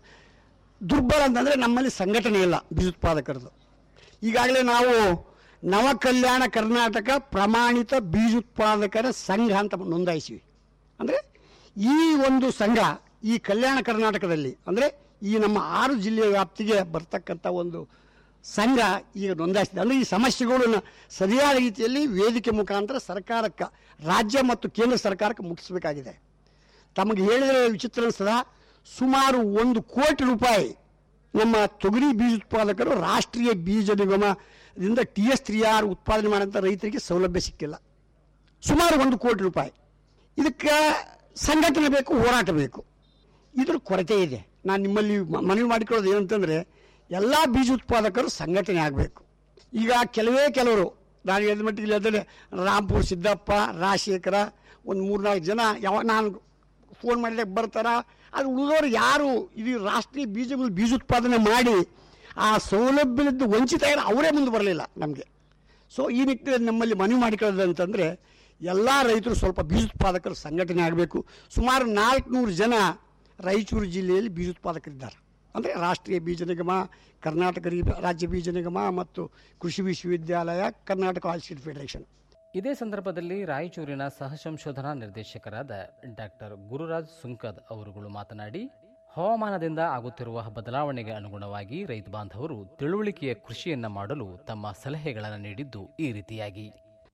S12: ದುರ್ಬಲ ಅಂತಂದರೆ ನಮ್ಮಲ್ಲಿ ಸಂಘಟನೆ ಇಲ್ಲ ಬೀಜೋತ್ಪಾದಕರದು ಈಗಾಗಲೇ ನಾವು ನವ ಕಲ್ಯಾಣ ಕರ್ನಾಟಕ ಪ್ರಮಾಣಿತ ಬೀಜೋತ್ಪಾದಕರ ಸಂಘ ಅಂತ ನೋಂದಾಯಿಸಿವಿ ಅಂದರೆ ಈ ಒಂದು ಸಂಘ ಈ ಕಲ್ಯಾಣ ಕರ್ನಾಟಕದಲ್ಲಿ ಅಂದರೆ ಈ ನಮ್ಮ ಆರು ಜಿಲ್ಲೆಯ ವ್ಯಾಪ್ತಿಗೆ ಬರ್ತಕ್ಕಂಥ ಒಂದು ಸಂಘ ಈಗ ನೋಂದಾಯಿಸಿದೆ ಅಂದರೆ ಈ ಸಮಸ್ಯೆಗಳನ್ನು ಸರಿಯಾದ ರೀತಿಯಲ್ಲಿ ವೇದಿಕೆ ಮುಖಾಂತರ ಸರ್ಕಾರಕ್ಕೆ ರಾಜ್ಯ ಮತ್ತು ಕೇಂದ್ರ ಸರ್ಕಾರಕ್ಕೆ ಮುಟ್ಟಿಸಬೇಕಾಗಿದೆ ತಮಗೆ ಹೇಳಿದರೆ ವಿಚಿತ್ರ ಅನಿಸ್ತದ ಸುಮಾರು ಒಂದು ಕೋಟಿ ರೂಪಾಯಿ ನಮ್ಮ ತೊಗರಿ ಬೀಜ ಉತ್ಪಾದಕರು ರಾಷ್ಟ್ರೀಯ ಬೀಜ ನಿಗಮದಿಂದ ಟಿ ಎಸ್ ತ್ರೀ ಆರ್ ಉತ್ಪಾದನೆ ಮಾಡೋಂಥ ರೈತರಿಗೆ ಸೌಲಭ್ಯ ಸಿಕ್ಕಿಲ್ಲ ಸುಮಾರು ಒಂದು ಕೋಟಿ ರೂಪಾಯಿ ಇದಕ್ಕೆ ಸಂಘಟನೆ ಬೇಕು ಹೋರಾಟ ಬೇಕು ಇದ್ರ ಕೊರತೆ ಇದೆ ನಾನು ನಿಮ್ಮಲ್ಲಿ ಮ- ಮನವಿ ಮಾಡಿಕೊಳ್ಳೋದು ಏನಂತಂದರೆ ಎಲ್ಲ ಬೀಜ ಉತ್ಪಾದಕರು ಸಂಘಟನೆ ಆಗಬೇಕು ಈಗ ಕೆಲವೇ ಕೆಲವರು ನಾನು ಹೇಳಿದ ಮಟ್ಟಿಗೆ ಹೇಳಿದ್ರೆ ರಾಂಪುರ್ ಸಿದ್ದಪ್ಪ ರಾಜಶೇಖರ ಒಂದು ಮೂರ್ನಾಲ್ಕು ಜನ ಯಾವ ನಾನು ಫೋನ್ ಮಾಡಿದಾಗ ಬರ್ತಾರ ಅದು ಉಳಿದವರು ಯಾರು ಇದು ರಾಷ್ಟ್ರೀಯ ಬೀಜಗಳು ಬೀಜೋತ್ಪಾದನೆ ಮಾಡಿ ಆ ಸೌಲಭ್ಯದಿಂದ ವಂಚಿತ ಇರೋ ಅವರೇ ಮುಂದೆ ಬರಲಿಲ್ಲ ನಮಗೆ ಸೊ ಈ ನಿಟ್ಟಿನಲ್ಲಿ ನಮ್ಮಲ್ಲಿ ಮನವಿ ಮಾಡಿಕೊಳ್ಳೋದು ಅಂತಂದರೆ ಎಲ್ಲ ರೈತರು ಸ್ವಲ್ಪ ಬೀಜೋತ್ಪಾದಕರು ಸಂಘಟನೆ ಆಗಬೇಕು ಸುಮಾರು ನಾಲ್ಕುನೂರು ಜನ ರಾಯಚೂರು ಜಿಲ್ಲೆಯಲ್ಲಿ ಬೀಜೋತ್ಪಾದಕರಿದ್ದಾರೆ ಅಂದರೆ ರಾಷ್ಟ್ರೀಯ ಬೀಜ ನಿಗಮ ಕರ್ನಾಟಕ ರೀ- ರಾಜ್ಯ ಬೀಜ ನಿಗಮ ಮತ್ತು ಕೃಷಿ ವಿಶ್ವವಿದ್ಯಾಲಯ ಕರ್ನಾಟಕ ಆಯಿಲ್ ಸೀಡ್ ಫೆಡರೇಷನ್
S5: ಇದೇ ಸಂದರ್ಭದಲ್ಲಿ ರಾಯಚೂರಿನ ಸಹ ಸಂಶೋಧನಾ ನಿರ್ದೇಶಕರಾದ ಡಾಕ್ಟರ್ ಗುರುರಾಜ್ ಸುಂಕದ್ ಅವರುಗಳು ಮಾತನಾಡಿ ಹವಾಮಾನದಿಂದ ಆಗುತ್ತಿರುವ ಬದಲಾವಣೆಗೆ ಅನುಗುಣವಾಗಿ ರೈತ ಬಾಂಧವರು ತಿಳುವಳಿಕೆಯ ಕೃಷಿಯನ್ನ ಮಾಡಲು ತಮ್ಮ ಸಲಹೆಗಳನ್ನು ನೀಡಿದ್ದು ಈ ರೀತಿಯಾಗಿ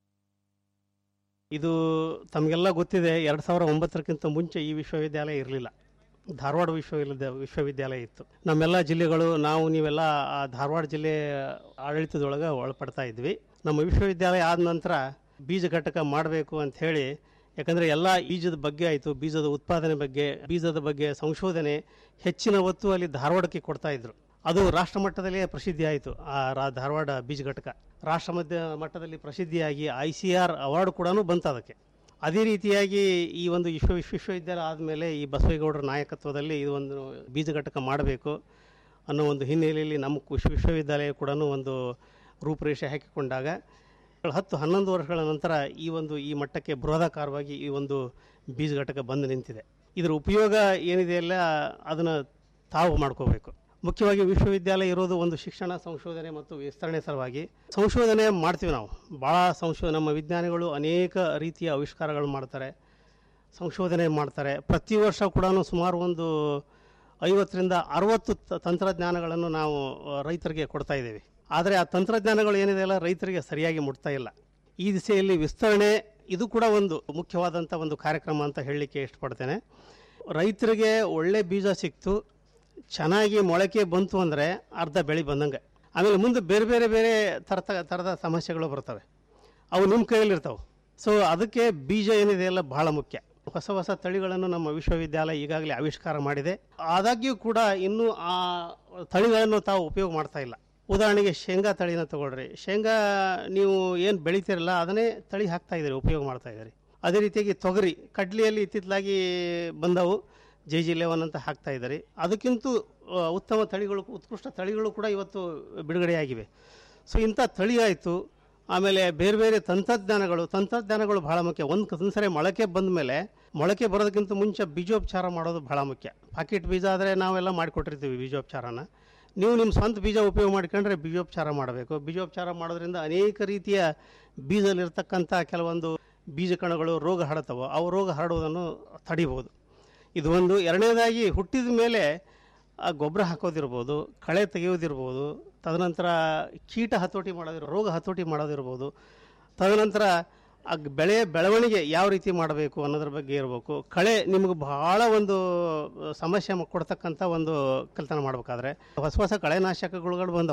S13: ಇದು ತಮಗೆಲ್ಲ ಗೊತ್ತಿದೆ ಎರಡು ಸಾವಿರ ಒಂಬತ್ತರಕ್ಕಿಂತ ಮುಂಚೆ ಈ ವಿಶ್ವವಿದ್ಯಾಲಯ ಇರಲಿಲ್ಲ ಧಾರವಾಡ ವಿಶ್ವವಿದ್ಯ ವಿಶ್ವವಿದ್ಯಾಲಯ ಇತ್ತು ನಮ್ಮೆಲ್ಲ ಜಿಲ್ಲೆಗಳು ನಾವು ನೀವೆಲ್ಲ ಆ ಧಾರವಾಡ ಜಿಲ್ಲೆ ಆಡಳಿತದೊಳಗೆ ಒಳಪಡ್ತಾ ಇದ್ವಿ ನಮ್ಮ ವಿಶ್ವವಿದ್ಯಾಲಯ ಆದ ನಂತರ ಬೀಜ ಘಟಕ ಮಾಡಬೇಕು ಅಂತ ಹೇಳಿ ಯಾಕಂದರೆ ಎಲ್ಲ ಬೀಜದ ಬಗ್ಗೆ ಆಯಿತು ಬೀಜದ ಉತ್ಪಾದನೆ ಬಗ್ಗೆ ಬೀಜದ ಬಗ್ಗೆ ಸಂಶೋಧನೆ ಹೆಚ್ಚಿನ ಒತ್ತು ಅಲ್ಲಿ ಧಾರವಾಡಕ್ಕೆ ಕೊಡ್ತಾ ಇದ್ರು ಅದು ರಾಷ್ಟ್ರ ಮಟ್ಟದಲ್ಲೇ ಪ್ರಸಿದ್ಧಿ ಆಯಿತು ಆ ರಾ- ಧಾರವಾಡ ಬೀಜ ಘಟಕ ರಾಷ್ಟ್ರ ಮಧ್ಯ ಮಟ್ಟದಲ್ಲಿ ಪ್ರಸಿದ್ಧಿಯಾಗಿ ಐ ಸಿ ಆರ್ ಅವಾರ್ಡ್ ಕೂಡ ಬಂತು ಅದಕ್ಕೆ ಅದೇ ರೀತಿಯಾಗಿ ಈ ಒಂದು ವಿಶ್ವ ವಿಶ್ವವಿದ್ಯಾಲಯ ಆದಮೇಲೆ ಈ ಬಸವೇಗೌಡರ ನಾಯಕತ್ವದಲ್ಲಿ ಇದು ಒಂದು ಬೀಜ ಘಟಕ ಮಾಡಬೇಕು ಅನ್ನೋ ಒಂದು ಹಿನ್ನೆಲೆಯಲ್ಲಿ ನಮ್ಮ ವಿಶ್ವ ವಿಶ್ವವಿದ್ಯಾಲಯ ಕೂಡ ಒಂದು ರೂಪುರೇಷೆ ಹಾಕಿಕೊಂಡಾಗ ಹತ್ತು ಹನ್ನೊಂದು ವರ್ಷಗಳ ನಂತರ ಈ ಒಂದು ಈ ಮಟ್ಟಕ್ಕೆ ಬೃಹದಾಕಾರವಾಗಿ ಈ ಒಂದು ಬೀಜ ಘಟಕ ಬಂದು ನಿಂತಿದೆ ಇದರ ಉಪಯೋಗ ಏನಿದೆ ಅಲ್ಲ ಅದನ್ನು ತಾವು ಮಾಡ್ಕೋಬೇಕು ಮುಖ್ಯವಾಗಿ ವಿಶ್ವವಿದ್ಯಾಲಯ ಇರೋದು ಒಂದು ಶಿಕ್ಷಣ ಸಂಶೋಧನೆ ಮತ್ತು ವಿಸ್ತರಣೆ ಸಲುವಾಗಿ ಸಂಶೋಧನೆ ಮಾಡ್ತೀವಿ ನಾವು ಭಾಳ ಸಂಶೋ ನಮ್ಮ ವಿಜ್ಞಾನಿಗಳು ಅನೇಕ ರೀತಿಯ ಆವಿಷ್ಕಾರಗಳು ಮಾಡ್ತಾರೆ ಸಂಶೋಧನೆ ಮಾಡ್ತಾರೆ ಪ್ರತಿ ವರ್ಷ ಕೂಡ ಸುಮಾರು ಒಂದು ಐವತ್ತರಿಂದ ಅರವತ್ತು ತ- ತಂತ್ರಜ್ಞಾನಗಳನ್ನು ನಾವು ಆ, ರೈತರಿಗೆ ಕೊಡ್ತಾ ಇದ್ದೇವೆ ಆದರೆ ಆ ತಂತ್ರಜ್ಞಾನಗಳು ಏನಿದೆ ಅಲ್ಲ ರೈತರಿಗೆ ಸರಿಯಾಗಿ ಮುಟ್ತಾ ಇಲ್ಲ ಈ ದಿಸೆಯಲ್ಲಿ ವಿಸ್ತರಣೆ ಇದು ಕೂಡ ಒಂದು ಮುಖ್ಯವಾದಂಥ ಒಂದು ಕಾರ್ಯಕ್ರಮ ಅಂತ ಹೇಳಲಿಕ್ಕೆ ಇಷ್ಟಪಡ್ತೇನೆ ರೈತರಿಗೆ ಒಳ್ಳೆ ಬೀಜ ಸಿಕ್ತು ಚೆನ್ನಾಗಿ ಮೊಳಕೆ ಬಂತು ಅಂದರೆ ಅರ್ಧ ಬೆಳೆ ಬಂದಂಗೆ ಆಮೇಲೆ ಮುಂದೆ ಬೇರೆ ಬೇರೆ ಬೇರೆ ಥರದ ಥರದ ಸಮಸ್ಯೆಗಳು ಬರ್ತವೆ ಅವು ನಿಮ್ಮ ಕೈಯಲ್ಲಿರ್ತಾವೆ ಸೊ ಅದಕ್ಕೆ ಬೀಜ ಏನಿದೆ ಎಲ್ಲ ಬಹಳ ಮುಖ್ಯ ಹೊಸ ಹೊಸ ತಳಿಗಳನ್ನು ನಮ್ಮ ವಿಶ್ವವಿದ್ಯಾಲಯ ಈಗಾಗಲೇ ಆವಿಷ್ಕಾರ ಮಾಡಿದೆ ಆದಾಗ್ಯೂ ಕೂಡ ಇನ್ನೂ ಆ ತಳಿಗಳನ್ನು ತಾವು ಉಪಯೋಗ ಮಾಡ್ತಾ ಇಲ್ಲ ಉದಾಹರಣೆಗೆ ಶೇಂಗಾ ತಳಿನ ತಗೊಳ್ರಿ ಶೇಂಗಾ ನೀವು ಏನು ಬೆಳಿತೀರಲ್ಲ ಅದನ್ನೇ ತಳಿ ಹಾಕ್ತಾ ಇದ್ದೀರಿ ಉಪಯೋಗ ಮಾಡ್ತಾ ಇದ್ದೀರಿ ಅದೇ ರೀತಿಯಾಗಿ ತೊಗರಿ ಕಡ್ಲಿಯಲ್ಲಿ ಇತ್ತಿತ್ತಲಾಗಿ ಬಂದವು ಜೆ ಜಿ ಲೆವನ್ ಅಂತ ಹಾಕ್ತಾ ಇದ್ದಾರೆ ಅದಕ್ಕಿಂತ ಆ, ಉತ್ತಮ ತಳಿಗಳು ಉತ್ಕೃಷ್ಟ ತಳಿಗಳು ಕೂಡ ಇವತ್ತು ಬಿಡುಗಡೆಯಾಗಿವೆ ಸೊ ಇಂಥ ತಳಿ ಆಯಿತು ಆಮೇಲೆ ಬೇರೆ ಬೇರೆ ತಂತ್ರಜ್ಞಾನಗಳು ತಂತ್ರಜ್ಞಾನಗಳು ಬಹಳ ಮುಖ್ಯ ಒಂದು ಒಂದ್ಸರಿ ಮೊಳಕೆ ಬಂದ ಮೇಲೆ ಮೊಳಕೆ ಬರೋದಕ್ಕಿಂತ ಮುಂಚೆ ಬೀಜೋಪಚಾರ ಮಾಡೋದು ಬಹಳ ಮುಖ್ಯ ಪಾಕೆಟ್ ಬೀಜ ಆದರೆ ನಾವೆಲ್ಲ ಮಾಡಿಕೊಟ್ಟಿರ್ತೀವಿ ಬೀಜೋಪಚಾರನ ನೀವು ನಿಮ್ಮ ಸ್ವಂತ ಬೀಜ ಉಪಯೋಗ ಮಾಡ್ಕೊಂಡ್ರೆ ಬೀಜೋಪಚಾರ ಮಾಡಬೇಕು ಬೀಜೋಪಚಾರ ಮಾಡೋದ್ರಿಂದ ಅನೇಕ ರೀತಿಯ ಬೀಜದಲ್ಲಿರ್ತಕ್ಕಂಥ ಕೆಲವೊಂದು ಬೀಜ ಕಣಗಳು ರೋಗ ಹರಡ್ತವೆ ಅವು ರೋಗ ಹರಡುವುದನ್ನು ತಡಿಬೋದು ಇದು ಒಂದು ಎರಡನೇದಾಗಿ ಹುಟ್ಟಿದ ಮೇಲೆ ಆ ಗೊಬ್ಬರ ಹಾಕೋದಿರ್ಬೋದು ಕಳೆ ತೆಗೆಯೋದಿರ್ಬೋದು ತದನಂತರ ಕೀಟ ಹತೋಟಿ ಮಾಡೋದಿರ್ ರೋಗ ಹತೋಟಿ ಮಾಡೋದಿರ್ಬೋದು ತದನಂತರ ಆ ಗ್- ಬೆಳೆ ಬೆಳವಣಿಗೆ ಯಾವ ರೀತಿ ಮಾಡಬೇಕು ಅನ್ನೋದ್ರ ಬಗ್ಗೆ ಇರಬೇಕು ಕಳೆ ನಿಮಗೆ ಬಹಳ ಒಂದು ಸಮಸ್ಯೆ ಮ- ಕೊಡ್ತಕ್ಕಂಥ ಒಂದು ಕೆಲಸ ಮಾಡಬೇಕಾದ್ರೆ ಹೊಸ ಹೊಸ ಕಳೆನಾಶಕಗಳು ಬಂದವು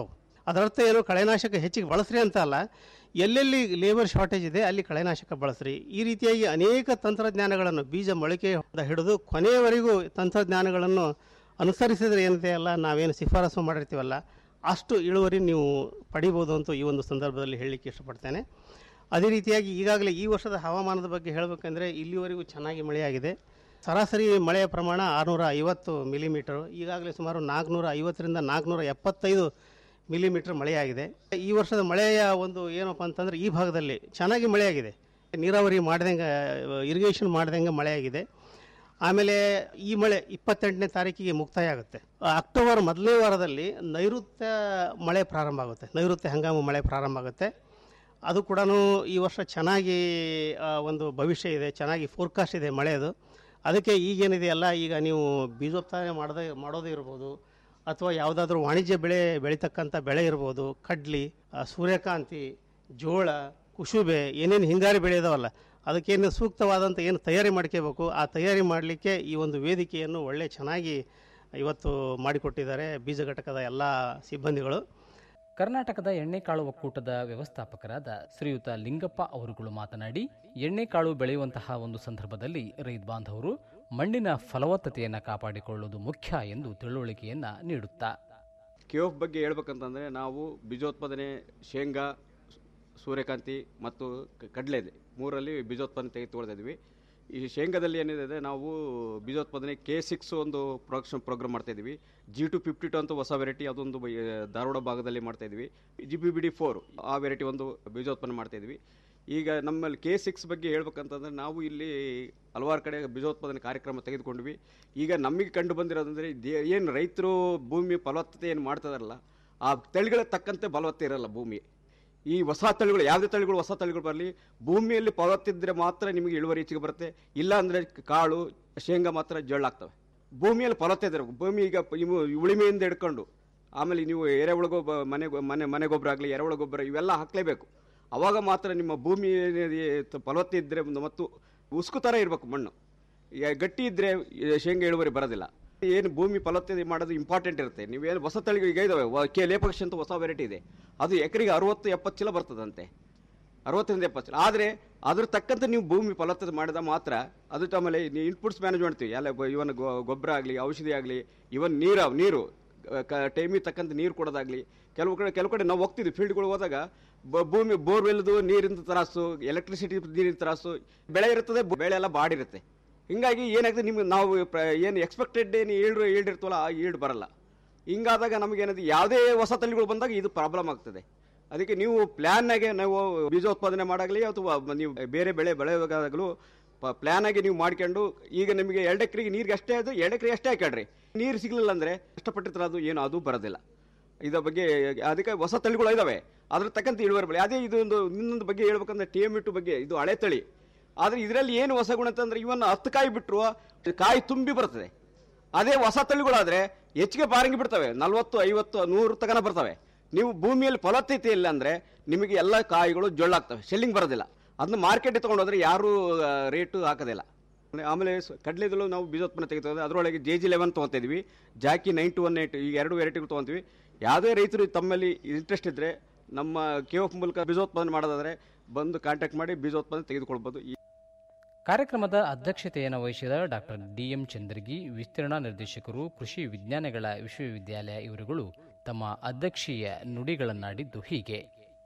S13: ಅದರರ್ಥ ಏನು ಕಳೆನಾಶಕ ಹೆಚ್ಚಿಗೆ ಬಳಸ್ರಿ ಅಂತ ಅಲ್ಲ ಎಲ್ಲೆಲ್ಲಿ ಲೇಬರ್ ಶಾರ್ಟೇಜ್ ಇದೆ ಅಲ್ಲಿ ಕಳೆನಾಶಕ ಬಳಸ್ರಿ ಈ ರೀತಿಯಾಗಿ ಅನೇಕ ತಂತ್ರಜ್ಞಾನಗಳನ್ನು ಬೀಜ ಮೊಳಕೆ ಹಿಡಿದು ಕೊನೆಯವರೆಗೂ ತಂತ್ರಜ್ಞಾನಗಳನ್ನು ಅನುಸರಿಸಿದ್ರೆ ಏನಿದೆ ಅಲ್ಲ ನಾವೇನು ಶಿಫಾರಸು ಮಾಡಿರ್ತೀವಲ್ಲ ಅಷ್ಟು ಇಳುವರಿ ನೀವು ಪಡಿಬೋದು ಅಂತ ಈ ಒಂದು ಸಂದರ್ಭದಲ್ಲಿ ಹೇಳಲಿಕ್ಕೆ ಇಷ್ಟಪಡ್ತೇನೆ ಅದೇ ರೀತಿಯಾಗಿ ಈಗಾಗಲೇ ಈ ವರ್ಷದ ಹವಾಮಾನದ ಬಗ್ಗೆ ಹೇಳಬೇಕಂದ್ರೆ ಇಲ್ಲಿವರೆಗೂ ಚೆನ್ನಾಗಿ ಮಳೆಯಾಗಿದೆ ಸರಾಸರಿ ಮಳೆಯ ಪ್ರಮಾಣ ಆರುನೂರ ಐವತ್ತು ಮಿಲಿಮೀಟರು ಈಗಾಗಲೇ ಸುಮಾರು ನಾಲ್ಕುನೂರ ಐವತ್ತರಿಂದ ನಾಲ್ಕುನೂರ ಎಪ್ಪತ್ತೈದು ಮಿಲಿಮೀಟರ್ ಮಳೆಯಾಗಿದೆ ಈ ವರ್ಷದ ಮಳೆಯ ಒಂದು ಏನಪ್ಪ ಅಂತಂದರೆ ಈ ಭಾಗದಲ್ಲಿ ಚೆನ್ನಾಗಿ ಮಳೆಯಾಗಿದೆ ನೀರಾವರಿ ಮಾಡ್ದಂಗೆ ಇರಿಗೇಷನ್ ಮಾಡ್ದಂಗೆ ಮಳೆಯಾಗಿದೆ ಆಮೇಲೆ ಈ ಮಳೆ ಇಪ್ಪತ್ತೆಂಟನೇ ತಾರೀಕಿಗೆ ಮುಕ್ತಾಯ ಆಗುತ್ತೆ ಅಕ್ಟೋಬರ್ ಮೊದಲನೇ ವಾರದಲ್ಲಿ ನೈಋತ್ಯ ಮಳೆ ಪ್ರಾರಂಭ ಆಗುತ್ತೆ ನೈಋತ್ಯ ಹಂಗಾಮು ಮಳೆ ಪ್ರಾರಂಭ ಆಗುತ್ತೆ ಅದು ಕೂಡ ಈ ವರ್ಷ ಚೆನ್ನಾಗಿ ಆ, ಒಂದು ಭವಿಷ್ಯ ಇದೆ ಚೆನ್ನಾಗಿ ಫೋರ್ಕಾಸ್ಟ್ ಇದೆ ಮಳೆಯದು ಅದಕ್ಕೆ ಈಗೇನಿದೆಯಲ್ಲ ಈಗ ನೀವು ಬೀಜೋತ್ಪಾದನೆ ಮಾಡದೇ ಮಾಡೋದೇ ಇರ್ಬೋದು ಅಥವಾ ಯಾವುದಾದ್ರೂ ವಾಣಿಜ್ಯ ಬೆಳೆ ಬೆಳೀತಕ್ಕಂಥ ಬೆಳೆ ಇರ್ಬೋದು ಕಡ್ಲಿ ಆ, ಸೂರ್ಯಕಾಂತಿ ಜೋಳ ಕುಶುಬೆ ಏನೇನು ಹಿಂಗಾರಿ ಬೆಳೆ ಇದಾವಲ್ಲ ಅದಕ್ಕೇನು ಸೂಕ್ತವಾದಂಥ ಏನು ತಯಾರಿ ಮಾಡ್ಕೋಬೇಕು ಆ ತಯಾರಿ ಮಾಡಲಿಕ್ಕೆ ಈ ಒಂದು ವೇದಿಕೆಯನ್ನು ಒಳ್ಳೆ ಚೆನ್ನಾಗಿ ಇವತ್ತು ಮಾಡಿಕೊಟ್ಟಿದ್ದಾರೆ ಬೀಜ ಘಟಕದ ಎಲ್ಲ ಸಿಬ್ಬಂದಿಗಳು
S5: ಕರ್ನಾಟಕದ ಎಣ್ಣೆಕಾಳು ಒಕ್ಕೂಟದ ವ್ಯವಸ್ಥಾಪಕರಾದ ಶ್ರೀಯುತ ಲಿಂಗಪ್ಪ ಅವರುಗಳು ಮಾತನಾಡಿ ಎಣ್ಣೆಕಾಳು ಬೆಳೆಯುವಂತಹ ಒಂದು ಸಂದರ್ಭದಲ್ಲಿ ರೈತ ಬಾಂಧವರು ಮಣ್ಣಿನ ಫಲವತ್ತತೆಯನ್ನು ಕಾಪಾಡಿಕೊಳ್ಳುವುದು ಮುಖ್ಯ ಎಂದು ತಿಳುವಳಿಕೆಯನ್ನ ನೀಡುತ್ತಾ
S14: ಕೆಒಫ್ ಬಗ್ಗೆ ಹೇಳ್ಬೇಕಂತಂದರೆ ನಾವು ಬೀಜೋತ್ಪಾದನೆ ಶೇಂಗಾ ಸೂರ್ಯಕಾಂತಿ ಮತ್ತು ಕ- ಕಡಲೆ ಇದೆ ಮೂರಲ್ಲಿ ಬೀಜೋತ್ಪಾದನೆ ತೆಗೆದುಕೊಳ್ತಾ ಇದ್ವಿ ಈ ಶೇಂಗಾದಲ್ಲಿ ಏನಿದೆ ನಾವು ಬೀಜೋತ್ಪಾದನೆ ಕೆ ಸಿಕ್ಸ್ ಒಂದು ಪ್ರೊಡಕ್ಷನ್ ಪ್ರೋಗ್ರಾಮ್ ಮಾಡ್ತಾ ಇದ್ವಿ ಜಿ ಟು ಫಿಫ್ಟಿ ಟು ಅಂತ ಹೊಸ ವೆರೈಟಿ ಅದೊಂದು ಬ- ಧಾರವಾಡ ಭಾಗದಲ್ಲಿ ಮಾಡ್ತಾ ಇದ್ವಿ G P B D four ಆ ವೆರೈಟಿ ಒಂದು ಬೀಜೋತ್ಪನ್ನ ಮಾಡ್ತಾ ಇದ್ವಿ ಈಗ ನಮ್ಮಲ್ಲಿ ಕೆ ಸಿಕ್ಸ್ ಬಗ್ಗೆ ಹೇಳ್ಬೇಕಂತಂದ್ರೆ ನಾವು ಇಲ್ಲಿ ಹಲವಾರು ಕಡೆ ಬೀಜೋತ್ಪಾದನೆ ಕಾರ್ಯಕ್ರಮ ತೆಗೆದುಕೊಂಡ್ವಿ ಈಗ ನಮಗೆ ಕಂಡು ಬಂದಿರೋದಂದ್ರೆ ಏನು ರೈತರು ಭೂಮಿ ಫಲವತ್ತತೆ ಏನು ಮಾಡ್ತಿದಾರಲ್ಲ ಆ ತಳಿಗಳಿಗೆ ತಕ್ಕಂತೆ ಫಲವತ್ತೆ ಇರಲ್ಲ ಭೂಮಿ ಈ ಹೊಸ ತಳಿಗಳು ಯಾವುದೇ ತಳಿಗಳು ಹೊಸ ತಳಿಗಳು ಬರಲಿ ಭೂಮಿಯಲ್ಲಿ ಫಲವತ್ತಿದ್ರೆ ಮಾತ್ರ ನಿಮಗೆ ಇಳುವರಿ ಹೆಚ್ಚಿಗೆ ಬರುತ್ತೆ ಇಲ್ಲ ಅಂದರೆ ಕಾಳು ಶೇಂಗಾ ಮಾತ್ರ ಜಳ್ಳಾಗ್ತವೆ ಭೂಮಿಯಲ್ಲಿ ಫಲವತ್ತೆ ಇದ್ರೆ ಭೂಮಿ ಈಗ ಇವು ಉಳಿಮೆಯಿಂದ ಹಿಡ್ಕೊಂಡು ಆಮೇಲೆ ನೀವು ಎರೆಹುಳ ಗೊಬ್ಬ ಮನೆ ಗೊ- ಮನೆ ಮನೆ ಗೊಬ್ಬರ ಆಗಲಿ ಎರೆಹುಳ ಗೊಬ್ಬರ ಇವೆಲ್ಲ ಹಾಕಲೇಬೇಕು ಅವಾಗ ಮಾತ್ರ ನಿಮ್ಮ ಭೂಮಿ ಏನಿದೆ ಫಲವತ್ತೆ ಇದ್ದರೆ ಮತ್ತು ಉಸ್ಕು ಥರ ಇರಬೇಕು ಮಣ್ಣು ಈಗ ಗಟ್ಟಿ ಇದ್ದರೆ ಶೇಂಗಾ ಇಳುವರಿ ಬರೋದಿಲ್ಲ ಏನು ಭೂಮಿ ಫಲವತ್ತತೆ ಮಾಡೋದು ಇಂಪಾರ್ಟೆಂಟ್ ಇರುತ್ತೆ ನೀವೇನು ಹೊಸ ತಳಿಗಳು ಈಗ ಇದಾವೆ ವ- ಕೆ ಲೇಪಕ್ಷ ಅಂತ ಹೊಸ ವೆರೈಟಿ ಇದೆ ಅದು ಎಕರೆಗೆ ಅರವತ್ತು ಎಪ್ಪತ್ತು ಚೀಲ ಬರ್ತದಂತೆ ಅರವತ್ತರಿಂದ ಎಪ್ಪತ್ತು ಚೀಲ ಆದರೆ ಅದ್ರ ತಕ್ಕಂತೆ ನೀವು ಭೂಮಿ ಫಲವತ್ತತೆ ಮಾಡಿದ ಮಾತ್ರ ಅದು ಆಮೇಲೆ ನೀವು ಇನ್ಪುಟ್ಸ್ ಮ್ಯಾನೇಜ್ಮೆಂಟ್ ಎಲ್ಲ ಗೊ- ಇವನ್ ಗೊ- ಗೊಬ್ಬರ ಆಗಲಿ ಔಷಧಿ ಆಗಲಿ ಇವನ್ ನೀರು ನೀರು ಟೈಮಿಗೆ ತಕ್ಕಂತೆ ನೀರು ಕೊಡೋದಾಗಲಿ ಕೆಲವು ಕಡೆ ಕೆಲವು ಕಡೆ ನಾವು ಹೋಗ್ತಿದ್ವಿ ಫೀಲ್ಡ್ಗಳು ಹೋದಾಗ ಬ- ಭೂಮಿ ಬೋರ್ವೆಲ್ದು ನೀರಿನ ತ್ರಾಸು ಎಲೆಕ್ಟ್ರಿಸಿಟಿ ನೀರಿನ ತ್ರಾಸು ಬೆಳೆ ಇರ್ತದೆ ಬ- ಬೆಳೆ ಎಲ್ಲ ಬಾಡಿರುತ್ತೆ ಹಿಂಗಾಗಿ ಏನಾಗ್ತದೆ ನಿಮ್ಗೆ ನಾವು ಪ್ರ- ಏನು ಎಕ್ಸ್ಪೆಕ್ಟೆಡ್ ಏನು ಈಲ್ಡ್ ಈಲ್ಡ್ ಇರ್ತವಲ್ಲ ಆ ಈಲ್ಡ್ ಬರಲ್ಲ ಹಿಂಗಾದಾಗ ನಮಗೇನದು ಯಾವುದೇ ಹೊಸ ತಳಿಗಳು ಬಂದಾಗ ಇದು ಪ್ರಾಬ್ಲಮ್ ಆಗ್ತದೆ ಅದಕ್ಕೆ ನೀವು ಪ್ಲ್ಯಾನ್ನಾಗೆ ನಾವು ಬೀಜೋತ್ಪಾದನೆ ಮಾಡಾಗಲಿ ಅಥವಾ ನೀವು ಬೇರೆ ಬೆಳೆ ಬೆಳೆಯೋದಾಗಲೂ ಪ್ಲ್ಯಾನ್ ಆಗಿ ನೀವು ಮಾಡ್ಕೊಂಡು ಈಗ ನಿಮಗೆ ಎರಡು ಎಕರೆಗೆ ನೀರಿಗೆ ಅಷ್ಟೇ ಅದು ಎರಡು ಎಕರೆ ಅಷ್ಟೇ ಹಾಕ್ಯಾಡ್ರಿ ನೀರು ಸಿಗಲಿಲ್ಲ ಅಂದರೆ ಕಷ್ಟಪಟ್ಟಿರ್ತಾರೆ ಅದು ಏನು ಅದು ಬರೋದಿಲ್ಲ ಇದ್ರ ಬಗ್ಗೆ ಅದಕ್ಕೆ ಹೊಸ ತಳಿಗಳು ಇದಾವೆ ಅದ್ರ ತಕ್ಕಂತೆ ಇಳುವರಿ ಬೆಳೆ ಅದೇ ಇದು ಒಂದು ಇನ್ನೊಂದು ಬಗ್ಗೆ ಹೇಳ್ಬೇಕಂದ್ರೆ ಟಿ ಎಮ್ ಇಟ್ಟು ಬಗ್ಗೆ ಇದು ಹಳೆ ತಳಿ ಆದರೆ ಇದರಲ್ಲಿ ಏನು ಹೊಸ ಗುಣ ಅಂತಂದ್ರೆ ಇವನ್ನ ಹತ್ತು ಕಾಯಿ ಬಿಟ್ಟರು ಕಾಯಿ ತುಂಬಿ ಬರ್ತದೆ ಅದೇ ಹೊಸ ತಳಿಗಳಾದ್ರೆ ಹೆಚ್ಚಿಗೆ ಬಾರಂಗಿ ಬಿಡ್ತವೆ ನಲ್ವತ್ತು ಐವತ್ತು ನೂರು ತಗನ ಬರ್ತವೆ ನೀವು ಭೂಮಿಯಲ್ಲಿ ಫಲವತ್ತತೆ ಇಲ್ಲ ಅಂದ್ರೆ ನಿಮಗೆ ಎಲ್ಲ ಕಾಯಿಗಳು ಜೊಳ್ಳಾಗ್ತವೆ ಶೆಲ್ಲಿಂಗ್ ಬರೋದಿಲ್ಲ ಅದನ್ನ ಮಾರ್ಕೆಟ್ ತಗೊಂಡೋದ್ರೆ ಯಾರು ರೇಟು ಹಾಕೋದಿಲ್ಲ ಆಮೇಲೆ ಸ- ಕಡ್ಲೆದಲ್ಲೂ ನಾವು ಬೀಜೋತ್ಪನ್ನ ತೆಗಿತೇವೆ ಅದರೊಳಗೆ ಜೆ ಜಿ ಲೆವೆನ್ ತೊಗೊತಾ ಇದ್ವಿ JAKI nine two one eight ಈ ಎರಡು ವೆರೈಟಿಗಳು ತೊಗೊಂತೀವಿ ಯಾವುದೇ ರೈತರು ತಮ್ಮಲ್ಲಿ ಇಂಟ್ರೆಸ್ಟ್ ಇದ್ದರೆ ನಮ್ಮ ಕೆ ಎಫ್ ಮೂಲಕ ಬೀಜೋತ್ಪಾದನೆ ಮಾಡೋದಾದ್ರೆ ಬಂದು ಕಾಂಟ್ಯಾಕ್ಟ್ ಮಾಡಿ ಬೀಜೋತ್ಪಾದನೆ ತೆಗೆದುಕೊಳ್ಬೋದು ಈ
S5: ಕಾರ್ಯಕ್ರಮದ ಅಧ್ಯಕ್ಷತೆಯನ್ನು ವಹಿಸಿದ ಡಾಕ್ಟರ್ ಡಿಎಂ ಚಂದ್ರಗಿ ವಿಸ್ತೀರ್ಣ ನಿರ್ದೇಶಕರು ಕೃಷಿ ವಿಜ್ಞಾನಗಳ ವಿಶ್ವವಿದ್ಯಾಲಯ ಇವರುಗಳು ತಮ್ಮ ಅಧ್ಯಕ್ಷೀಯ ನುಡಿಗಳನ್ನಾಡಿದ್ದು ಹೀಗೆ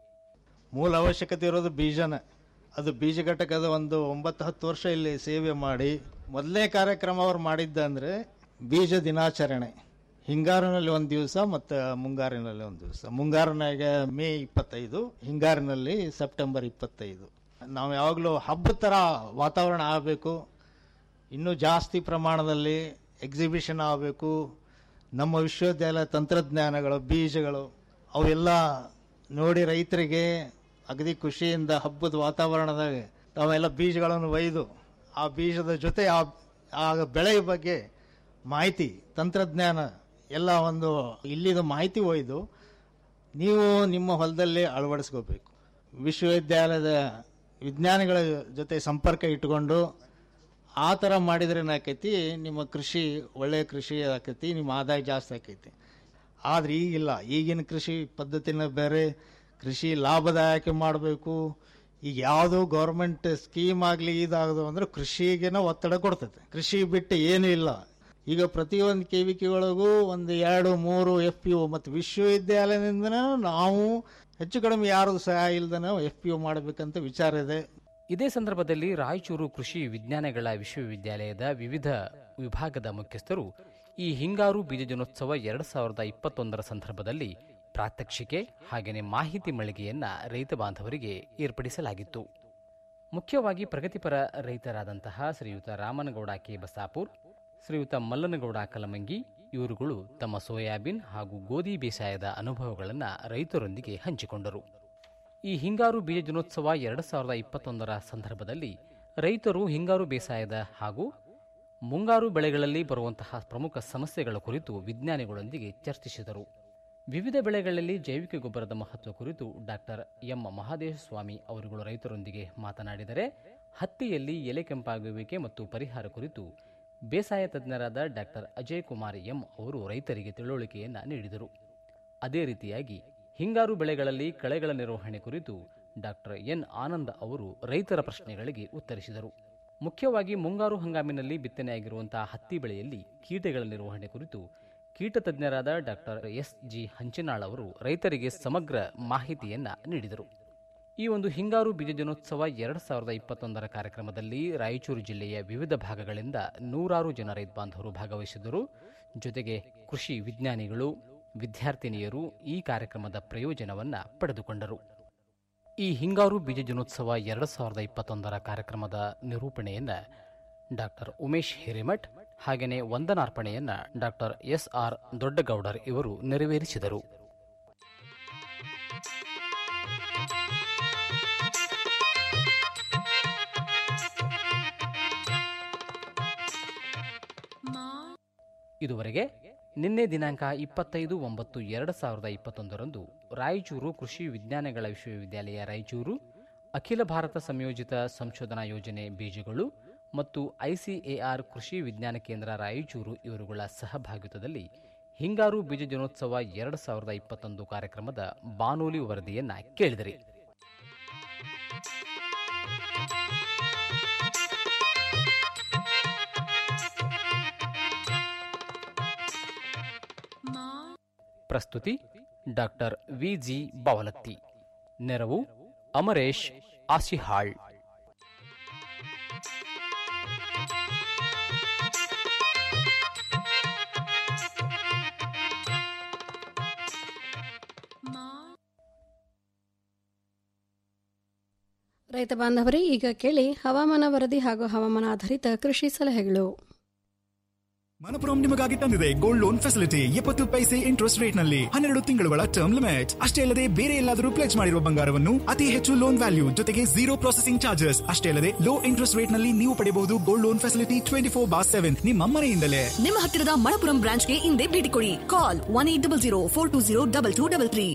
S15: ಮೂಲ ಅವಶ್ಯಕತೆ ಇರೋದು ಬೀಜನ ಅದು ಬೀಜ ಘಟಕದ ಒಂದು ಒಂಬತ್ತು ಹತ್ತು ವರ್ಷ ಇಲ್ಲಿ ಸೇವೆ ಮಾಡಿ ಮೊದಲನೇ ಕಾರ್ಯಕ್ರಮ ಅವ್ರು ಮಾಡಿದ್ದಂದ್ರೆ ಬೀಜ ದಿನಾಚರಣೆ ಹಿಂಗಾರಿನಲ್ಲಿ ಒಂದು ದಿವಸ ಮತ್ತು ಮುಂಗಾರಿನಲ್ಲಿ ಒಂದು ದಿವಸ ಮುಂಗಾರಿನಾಗ ಮೇ ಇಪ್ಪತ್ತೈದು ಹಿಂಗಾರಿನಲ್ಲಿ ಸೆಪ್ಟೆಂಬರ್ ಇಪ್ಪತ್ತೈದು ನಾವು ಯಾವಾಗಲೂ ಹಬ್ಬದ ಥರ ವಾತಾವರಣ ಆಗಬೇಕು ಇನ್ನೂ ಜಾಸ್ತಿ ಪ್ರಮಾಣದಲ್ಲಿ ಎಕ್ಸಿಬಿಷನ್ ಆಗಬೇಕು ನಮ್ಮ ವಿಶ್ವವಿದ್ಯಾಲಯ ತಂತ್ರಜ್ಞಾನಗಳು ಬೀಜಗಳು ಅವೆಲ್ಲ ನೋಡಿ ರೈತರಿಗೆ ಅಗದಿ ಖುಷಿಯಿಂದ ಹಬ್ಬದ ವಾತಾವರಣದಾಗ ತಾವೆಲ್ಲ ಬೀಜಗಳನ್ನು ಒಯ್ದು ಆ ಬೀಜದ ಜೊತೆ ಆ ಆ ಬೆಳೆಯ ಬಗ್ಗೆ ಮಾಹಿತಿ ತಂತ್ರಜ್ಞಾನ ಎಲ್ಲ ಒಂದು ಇಲ್ಲಿದ ಮಾಹಿತಿ ಒಯ್ದು ನೀವು ನಿಮ್ಮ ಹೊಲದಲ್ಲಿ ಅಳವಡಿಸ್ಕೋಬೇಕು ವಿಶ್ವವಿದ್ಯಾಲಯದ ವಿಜ್ಞಾನಿಗಳ ಜೊತೆ ಸಂಪರ್ಕ ಇಟ್ಕೊಂಡು ಆ ಥರ ಮಾಡಿದ್ರೆ ಏನಾಕೈತಿ ನಿಮ್ಮ ಕೃಷಿ ಒಳ್ಳೆಯ ಕೃಷಿ ಆಕೈತಿ ನಿಮ್ಮ ಆದಾಯ ಜಾಸ್ತಿ ಆಕೈತಿ ಆದರೆ ಈಗಿಲ್ಲ ಈಗಿನ ಕೃಷಿ ಪದ್ಧತಿನ ಬೇರೆ ಕೃಷಿ ಲಾಭದಾಯಕ ಮಾಡಬೇಕು ಈಗ ಯಾವುದೋ ಗೌರ್ಮೆಂಟ್ ಸ್ಕೀಮ್ ಆಗಲಿ ಇದಾಗದು ಅಂದ್ರೆ ಕೃಷಿಗೆನ ಒತ್ತಡ ಕೊಡ್ತೈತೆ ಕೃಷಿ ಬಿಟ್ಟು ಏನೂ ಇಲ್ಲ ಈಗ ಪ್ರತಿಯೊಂದು ಕೆ ವಿ ಒಳಗೂ ಒಂದು ಎರಡು ಮೂರು ಎಫ್ ಪಿ ಒ ಮತ್ತು ವಿಶ್ವವಿದ್ಯಾಲಯದಿಂದ ನಾವು ಹೆಚ್ಚು ಕಡಿಮೆ ಯಾರದು ಸಹಾಯ ಇಲ್ದನ ಎಫ್ ಪಿ ಒ ಮಾಡಬೇಕಂತ ವಿಚಾರ ಇದೆ
S5: ಇದೇ ಸಂದರ್ಭದಲ್ಲಿ ರಾಯಚೂರು ಕೃಷಿ ವಿಜ್ಞಾನಗಳ ವಿಶ್ವವಿದ್ಯಾಲಯದ ವಿವಿಧ ವಿಭಾಗದ ಮುಖ್ಯಸ್ಥರು ಈ ಹಿಂಗಾರು ಬೀಜ ದಿನೋತ್ಸವ ಎರಡು ಸಾವಿರದ ಇಪ್ಪತ್ತೊಂದರ ಸಂದರ್ಭದಲ್ಲಿ ಪ್ರಾತ್ಯಕ್ಷಿಕೆ ಹಾಗೆಯೇ ಮಾಹಿತಿ ಮಳಿಗೆಯನ್ನ ರೈತ ಬಾಂಧವರಿಗೆ ಏರ್ಪಡಿಸಲಾಗಿತ್ತು ಮುಖ್ಯವಾಗಿ ಪ್ರಗತಿಪರ ರೈತರಾದಂತಹ ಶ್ರೀಯುತ ರಾಮನಗೌಡ ಕೆ ಬಸಾಪುರ್ ಶ್ರೀಯುತ ಮಲ್ಲನಗೌಡ ಕಲಮಂಗಿ ಇವರುಗಳು ತಮ್ಮ ಸೋಯಾಬೀನ್ ಹಾಗೂ ಗೋಧಿ ಬೇಸಾಯದ ಅನುಭವಗಳನ್ನು ರೈತರೊಂದಿಗೆ ಹಂಚಿಕೊಂಡರು ಈ ಹಿಂಗಾರು ಬೀಜ ದಿನೋತ್ಸವ ಎರಡು ಸಾವಿರದ ಇಪ್ಪತ್ತೊಂದರ ಸಂದರ್ಭದಲ್ಲಿ ರೈತರು ಹಿಂಗಾರು ಬೇಸಾಯದ ಹಾಗೂ ಮುಂಗಾರು ಬೆಳೆಗಳಲ್ಲಿ ಬರುವಂತಹ ಪ್ರಮುಖ ಸಮಸ್ಯೆಗಳ ಕುರಿತು ವಿಜ್ಞಾನಿಗಳೊಂದಿಗೆ ಚರ್ಚಿಸಿದರು ವಿವಿಧ ಬೆಳೆಗಳಲ್ಲಿ ಜೈವಿಕ ಗೊಬ್ಬರದ ಮಹತ್ವ ಕುರಿತು ಡಾಕ್ಟರ್ ಎಂ ಮಹಾದೇಶ ಸ್ವಾಮಿ ಅವರುಗಳು ರೈತರೊಂದಿಗೆ ಮಾತನಾಡಿದರೆ ಹತ್ತಿಯಲ್ಲಿ ಎಲೆ ಕೆಂಪಾಗುವಿಕೆ ಮತ್ತು ಪರಿಹಾರ ಕುರಿತು ಬೇಸಾಯ ತಜ್ಞರಾದ ಡಾಕ್ಟರ್ ಅಜಯ್ ಕುಮಾರ್ ಎಂ ಅವರು ರೈತರಿಗೆ ತಿಳುವಳಿಕೆಯನ್ನು ನೀಡಿದರು ಅದೇ ರೀತಿಯಾಗಿ ಹಿಂಗಾರು ಬೆಳೆಗಳಲ್ಲಿ ಕಳೆಗಳ ನಿರ್ವಹಣೆ ಕುರಿತು ಡಾಕ್ಟರ್ ಎನ್ ಆನಂದ್ ಅವರು ರೈತರ ಪ್ರಶ್ನೆಗಳಿಗೆ ಉತ್ತರಿಸಿದರು ಮುಖ್ಯವಾಗಿ ಮುಂಗಾರು ಹಂಗಾಮಿನಲ್ಲಿ ಬಿತ್ತನೆಯಾಗಿರುವಂತಹ ಹತ್ತಿ ಬೆಳೆಯಲ್ಲಿ ಕೀಟಗಳ ನಿರ್ವಹಣೆ ಕುರಿತು ಕೀಟ ತಜ್ಞರಾದ ಡಾಕ್ಟರ್ ಎಸ್ ಜಿ ಹಂಚಿನಾಳ್ ಅವರು ರೈತರಿಗೆ ಸಮಗ್ರ ಮಾಹಿತಿಯನ್ನ ನೀಡಿದರು ಈ ಒಂದು ಹಿಂಗಾರು ಬೀಜ ದಿನೋತ್ಸವ ಎರಡು ಸಾವಿರದ ಇಪ್ಪತ್ತೊಂದರ ಕಾರ್ಯಕ್ರಮದಲ್ಲಿ ರಾಯಚೂರು ಜಿಲ್ಲೆಯ ವಿವಿಧ ಭಾಗಗಳಿಂದ ನೂರಾರು ಜನ ರೈತ ಬಾಂಧವರು ಭಾಗವಹಿಸಿದರು ಜೊತೆಗೆ ಕೃಷಿ ವಿಜ್ಞಾನಿಗಳು ವಿದ್ಯಾರ್ಥಿನಿಯರು ಈ ಕಾರ್ಯಕ್ರಮದ ಪ್ರಯೋಜನವನ್ನ ಪಡೆದುಕೊಂಡರು ಈ ಹಿಂಗಾರು ಬೀಜ ದಿನೋತ್ಸವ ಎರಡು ಸಾವಿರದ ಇಪ್ಪತ್ತೊಂದರ ಕಾರ್ಯಕ್ರಮದ ನಿರೂಪಣೆಯನ್ನ ಡಾಕ್ಟರ್ ಉಮೇಶ್ ಹಿರೇಮಠ್ ಹಾಗೆಯೇ ವಂದನಾರ್ಪಣೆಯನ್ನ ಡಾಕ್ಟರ್ ಎಸ್ ಆರ್ ದೊಡ್ಡಗೌಡರ್ ಇವರು ನೆರವೇರಿಸಿದರು ಇದುವರೆಗೆ ನಿನ್ನೆ ದಿನಾಂಕ ಇಪ್ಪತ್ತೈದು ಒಂಬತ್ತು ಎರಡು ಸಾವಿರದ ಇಪ್ಪತ್ತೊಂದರಂದು ರಾಯಚೂರು ಕೃಷಿ ವಿಜ್ಞಾನಗಳ ವಿಶ್ವವಿದ್ಯಾಲಯ ರಾಯಚೂರು ಅಖಿಲ ಭಾರತ ಸಂಯೋಜಿತ ಸಂಶೋಧನಾ ಯೋಜನೆ ಬೀಜಗಳು ಮತ್ತು ಐಸಿಎಆರ್ ಕೃಷಿ ವಿಜ್ಞಾನ ಕೇಂದ್ರ ರಾಯಚೂರು ಇವರುಗಳ ಸಹಭಾಗಿತ್ವದಲ್ಲಿ ಹಿಂಗಾರು ಬೀಜ ದಿನೋತ್ಸವ ಎರಡು ಸಾವಿರದ ಇಪ್ಪತ್ತೊಂದು ಕಾರ್ಯಕ್ರಮದ ಬಾನುಲಿ ವರದಿಯನ್ನ ಕೇಳಿದಿರಿ ಪ್ರಸ್ತುತಿ ಡಾಕ್ಟರ್ ವಿಜಿ ಬಾವಲತ್ತಿ ನೆರವು ಅಮರೇಶ್ ಆಸಿಹಾಳ್
S3: ರೈತ ಬಾಂಧವರೇ ಈಗ ಕೇಳಿ ಹವಾಮಾನ ವರದಿ ಹಾಗೂ ಹವಾಮಾನ ಆಧಾರಿತ ಕೃಷಿ ಸಲಹೆಗಳು
S16: ಮನಪುರಂ ನಿಮಗಾಗಿ ತಂದಿದೆ ಗೋಲ್ಡ್ ಲೋನ್ ಫೆಸಿಲಿಟಿ ಎಪ್ಪತ್ತು ಪೈಸೆ ಇಂಟ್ರೆಸ್ಟ್ ರೇಟ್ ನಲ್ಲಿ ಹನ್ನೆರಡು ತಿಂಗಳುಗಳ ಟರ್ಮ್ ಲಿಮಿಟ್ ಅಷ್ಟೇ ಅಲ್ಲದೆ ಬೇರೆ ಎಲ್ಲಾದರೂ ಪ್ಲೆಜ್ ಮಾಡಿರುವ ಬಂಗಾರವನ್ನು ಅತಿ ಹೆಚ್ಚು ಲೋನ್ ವ್ಯಾಲ್ಯೂ ಜೊತೆಗೆ ಜೀರೋ ಪ್ರೊಸೆಸಿಂಗ್ ಚಾರ್ಜಸ್ ಅಷ್ಟೇ ಅಲ್ಲದೆ ಲೋ ಇಂಟ್ರೆಸ್ಟ್ ರೇಟ್ ನಲ್ಲಿ ನೀವು ಪಡೆಯಬಹುದು gold loan facility twenty four bar seven ನಿಮ್ಮ ಮನೆಯಿಂದಲೇ
S17: ನಿಮ್ಮ ಹತ್ತಿರದ ಮಣಪುರಂ ಬ್ರಾಂಚ್ಗೆ ಇಂದೇ ಭೇಟಿ ಕೊಡಿ call one eight double zero four two zero double two double three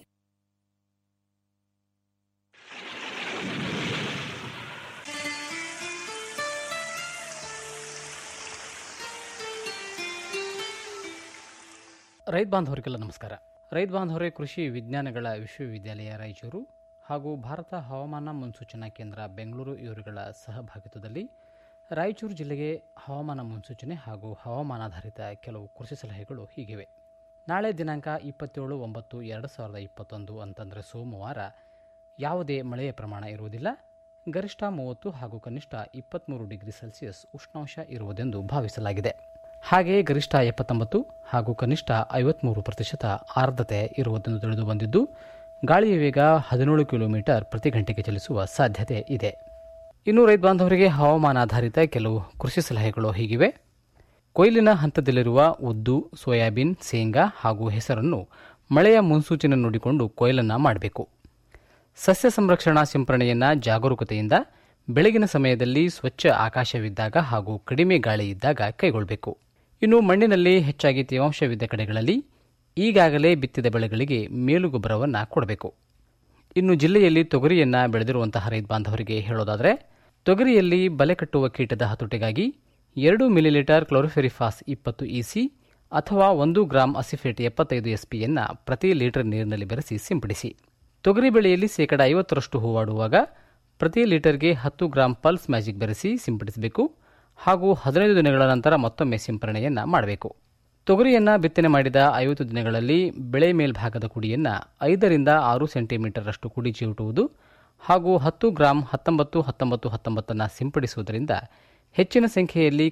S5: ರೈತ ಬಾಂಧವರಿಗೆಲ್ಲ ನಮಸ್ಕಾರ ರೈತ ಬಾಂಧವರೇ ಕೃಷಿ ವಿಜ್ಞಾನಗಳ ವಿಶ್ವವಿದ್ಯಾಲಯ ರಾಯಚೂರು ಹಾಗೂ ಭಾರತ ಹವಾಮಾನ ಮುನ್ಸೂಚನಾ ಕೇಂದ್ರ ಬೆಂಗಳೂರು ಇವರುಗಳ ಸಹಭಾಗಿತ್ವದಲ್ಲಿ ರಾಯಚೂರು ಜಿಲ್ಲೆಗೆ ಹವಾಮಾನ ಮುನ್ಸೂಚನೆ ಹಾಗೂ ಹವಾಮಾನಾಧಾರಿತ ಕೆಲವು ಕೃಷಿ ಸಲಹೆಗಳು ಹೀಗಿವೆ ನಾಳೆ ದಿನಾಂಕ ಇಪ್ಪತ್ತೇಳು ಒಂಬತ್ತು ಎರಡು ಸಾವಿರದ ಇಪ್ಪತ್ತೊಂದು ಅಂತಂದರೆ ಸೋಮವಾರ ಯಾವುದೇ ಮಳೆಯ ಪ್ರಮಾಣ ಇರುವುದಿಲ್ಲ ಗರಿಷ್ಠ ಮೂವತ್ತು ಹಾಗೂ ಕನಿಷ್ಠ ಇಪ್ಪತ್ತ್ಮೂರು ಡಿಗ್ರಿ ಸೆಲ್ಸಿಯಸ್ ಉಷ್ಣಾಂಶ ಇರುವುದೆಂದು ಭಾವಿಸಲಾಗಿದೆ ಹಾಗೆಯೇ ಗರಿಷ್ಠ ಎಪ್ಪತ್ತೊಂಬತ್ತು ಹಾಗೂ ಕನಿಷ್ಠ ಐವತ್ಮೂರು ಪ್ರತಿಶತ ಆರ್ದ್ರತೆ ಇರುವುದೆಂದು ತಿಳಿದು ಬಂದಿದ್ದು ಗಾಳಿಯ ವೇಗ ಹದಿನೇಳು ಕಿಲೋಮೀಟರ್ ಪ್ರತಿ ಗಂಟೆಗೆ ಚಲಿಸುವ ಸಾಧ್ಯತೆ ಇದೆ ಇನ್ನು ರೈತ ಬಾಂಧವರಿಗೆ ಹವಾಮಾನಾಧಾರಿತ ಕೆಲವು ಕೃಷಿ ಸಲಹೆಗಳು ಹೀಗಿವೆ ಕೊಯ್ಲಿನ ಹಂತದಲ್ಲಿರುವ ಉದ್ದು ಸೋಯಾಬೀನ್ ಶೇಂಗಾ ಹಾಗೂ ಹೆಸರನ್ನು ಮಳೆಯ ಮುನ್ಸೂಚನೆ ನೋಡಿಕೊಂಡು ಕೊಯ್ಲನ್ನು ಮಾಡಬೇಕು ಸಸ್ಯ ಸಂರಕ್ಷಣಾ ಸಿಂಪರಣೆಯನ್ನು ಜಾಗರೂಕತೆಯಿಂದ ಬೆಳಗಿನ ಸಮಯದಲ್ಲಿ ಸ್ವಚ್ಛ ಆಕಾಶವಿದ್ದಾಗ ಹಾಗೂ ಕಡಿಮೆ ಗಾಳಿ ಇದ್ದಾಗ ಕೈಗೊಳ್ಳಬೇಕು ಇನ್ನು ಮಣ್ಣಿನಲ್ಲಿ ಹೆಚ್ಚಾಗಿ ತೇವಾಂಶವಿದ್ದ ಕಡೆಗಳಲ್ಲಿ ಈಗಾಗಲೇ ಬಿತ್ತಿದ ಬೆಳೆಗಳಿಗೆ ಮೇಲುಗೊಬ್ಬರವನ್ನು ಕೊಡಬೇಕು ಇನ್ನು ಜಿಲ್ಲೆಯಲ್ಲಿ ತೊಗರಿಯನ್ನು ಬೆಳೆದಿರುವಂತಹ ರೈತ ಬಾಂಧವರಿಗೆ ಹೇಳೋದಾದರೆ ತೊಗರಿಯಲ್ಲಿ ಬಲೆ ಕಟ್ಟುವ ಕೀಟದ ಹತೋಟಿಗಾಗಿ ಎರಡು ಮಿಲಿಲೀಟರ್ ಕ್ಲೋರಿಫೆರಿಫಾಸ್ ಇಪ್ಪತ್ತು ಇಸಿ ಅಥವಾ ಒಂದು ಗ್ರಾಂ ಅಸಿಫೇಟ್ ಎಪ್ಪತ್ತೈದು ಎಸ್ಪಿಯನ್ನು ಪ್ರತಿ ಲೀಟರ್ ನೀರಿನಲ್ಲಿ ಬೆರೆಸಿ ಸಿಂಪಡಿಸಿ ತೊಗರಿ ಬೆಳೆಯಲ್ಲಿ ಶೇಕಡ ಐವತ್ತರಷ್ಟು ಹೂವಾಡುವಾಗ ಪ್ರತಿ ಲೀಟರ್ಗೆ ಹತ್ತು ಗ್ರಾಂ ಪಲ್ಸ್ ಮ್ಯಾಜಿಕ್ ಬೆರೆಸಿ ಸಿಂಪಡಿಸಬೇಕು ಹಾಗೂ ಹದಿನೈದು ದಿನಗಳ ನಂತರ ಮತ್ತೊಮ್ಮೆ ಸಿಂಪರಣೆಯನ್ನು ಮಾಡಬೇಕು ತೊಗರಿಯನ್ನು ಬಿತ್ತನೆ ಮಾಡಿದ ಐವತ್ತು ದಿನಗಳಲ್ಲಿ ಬೆಳೆ ಮೇಲ್ಭಾಗದ ಕುಡಿಯನ್ನು ಐದರಿಂದ ಆರು ಸೆಂಟಿಮೀಟರ್ ಅಷ್ಟು ಕುಡಿ ಚಿವುಟುವುದು ಹಾಗೂ ಹತ್ತು ಗ್ರಾಂ ಹತ್ತೊಂಬತ್ತು ಹತ್ತೊಂಬತ್ತು ಹತ್ತೊಂಬತ್ತನ್ನು ಸಿಂಪಡಿಸುವುದರಿಂದ ಹೆಚ್ಚಿನ ಸಂಖ್ಯೆಯಲ್ಲಿ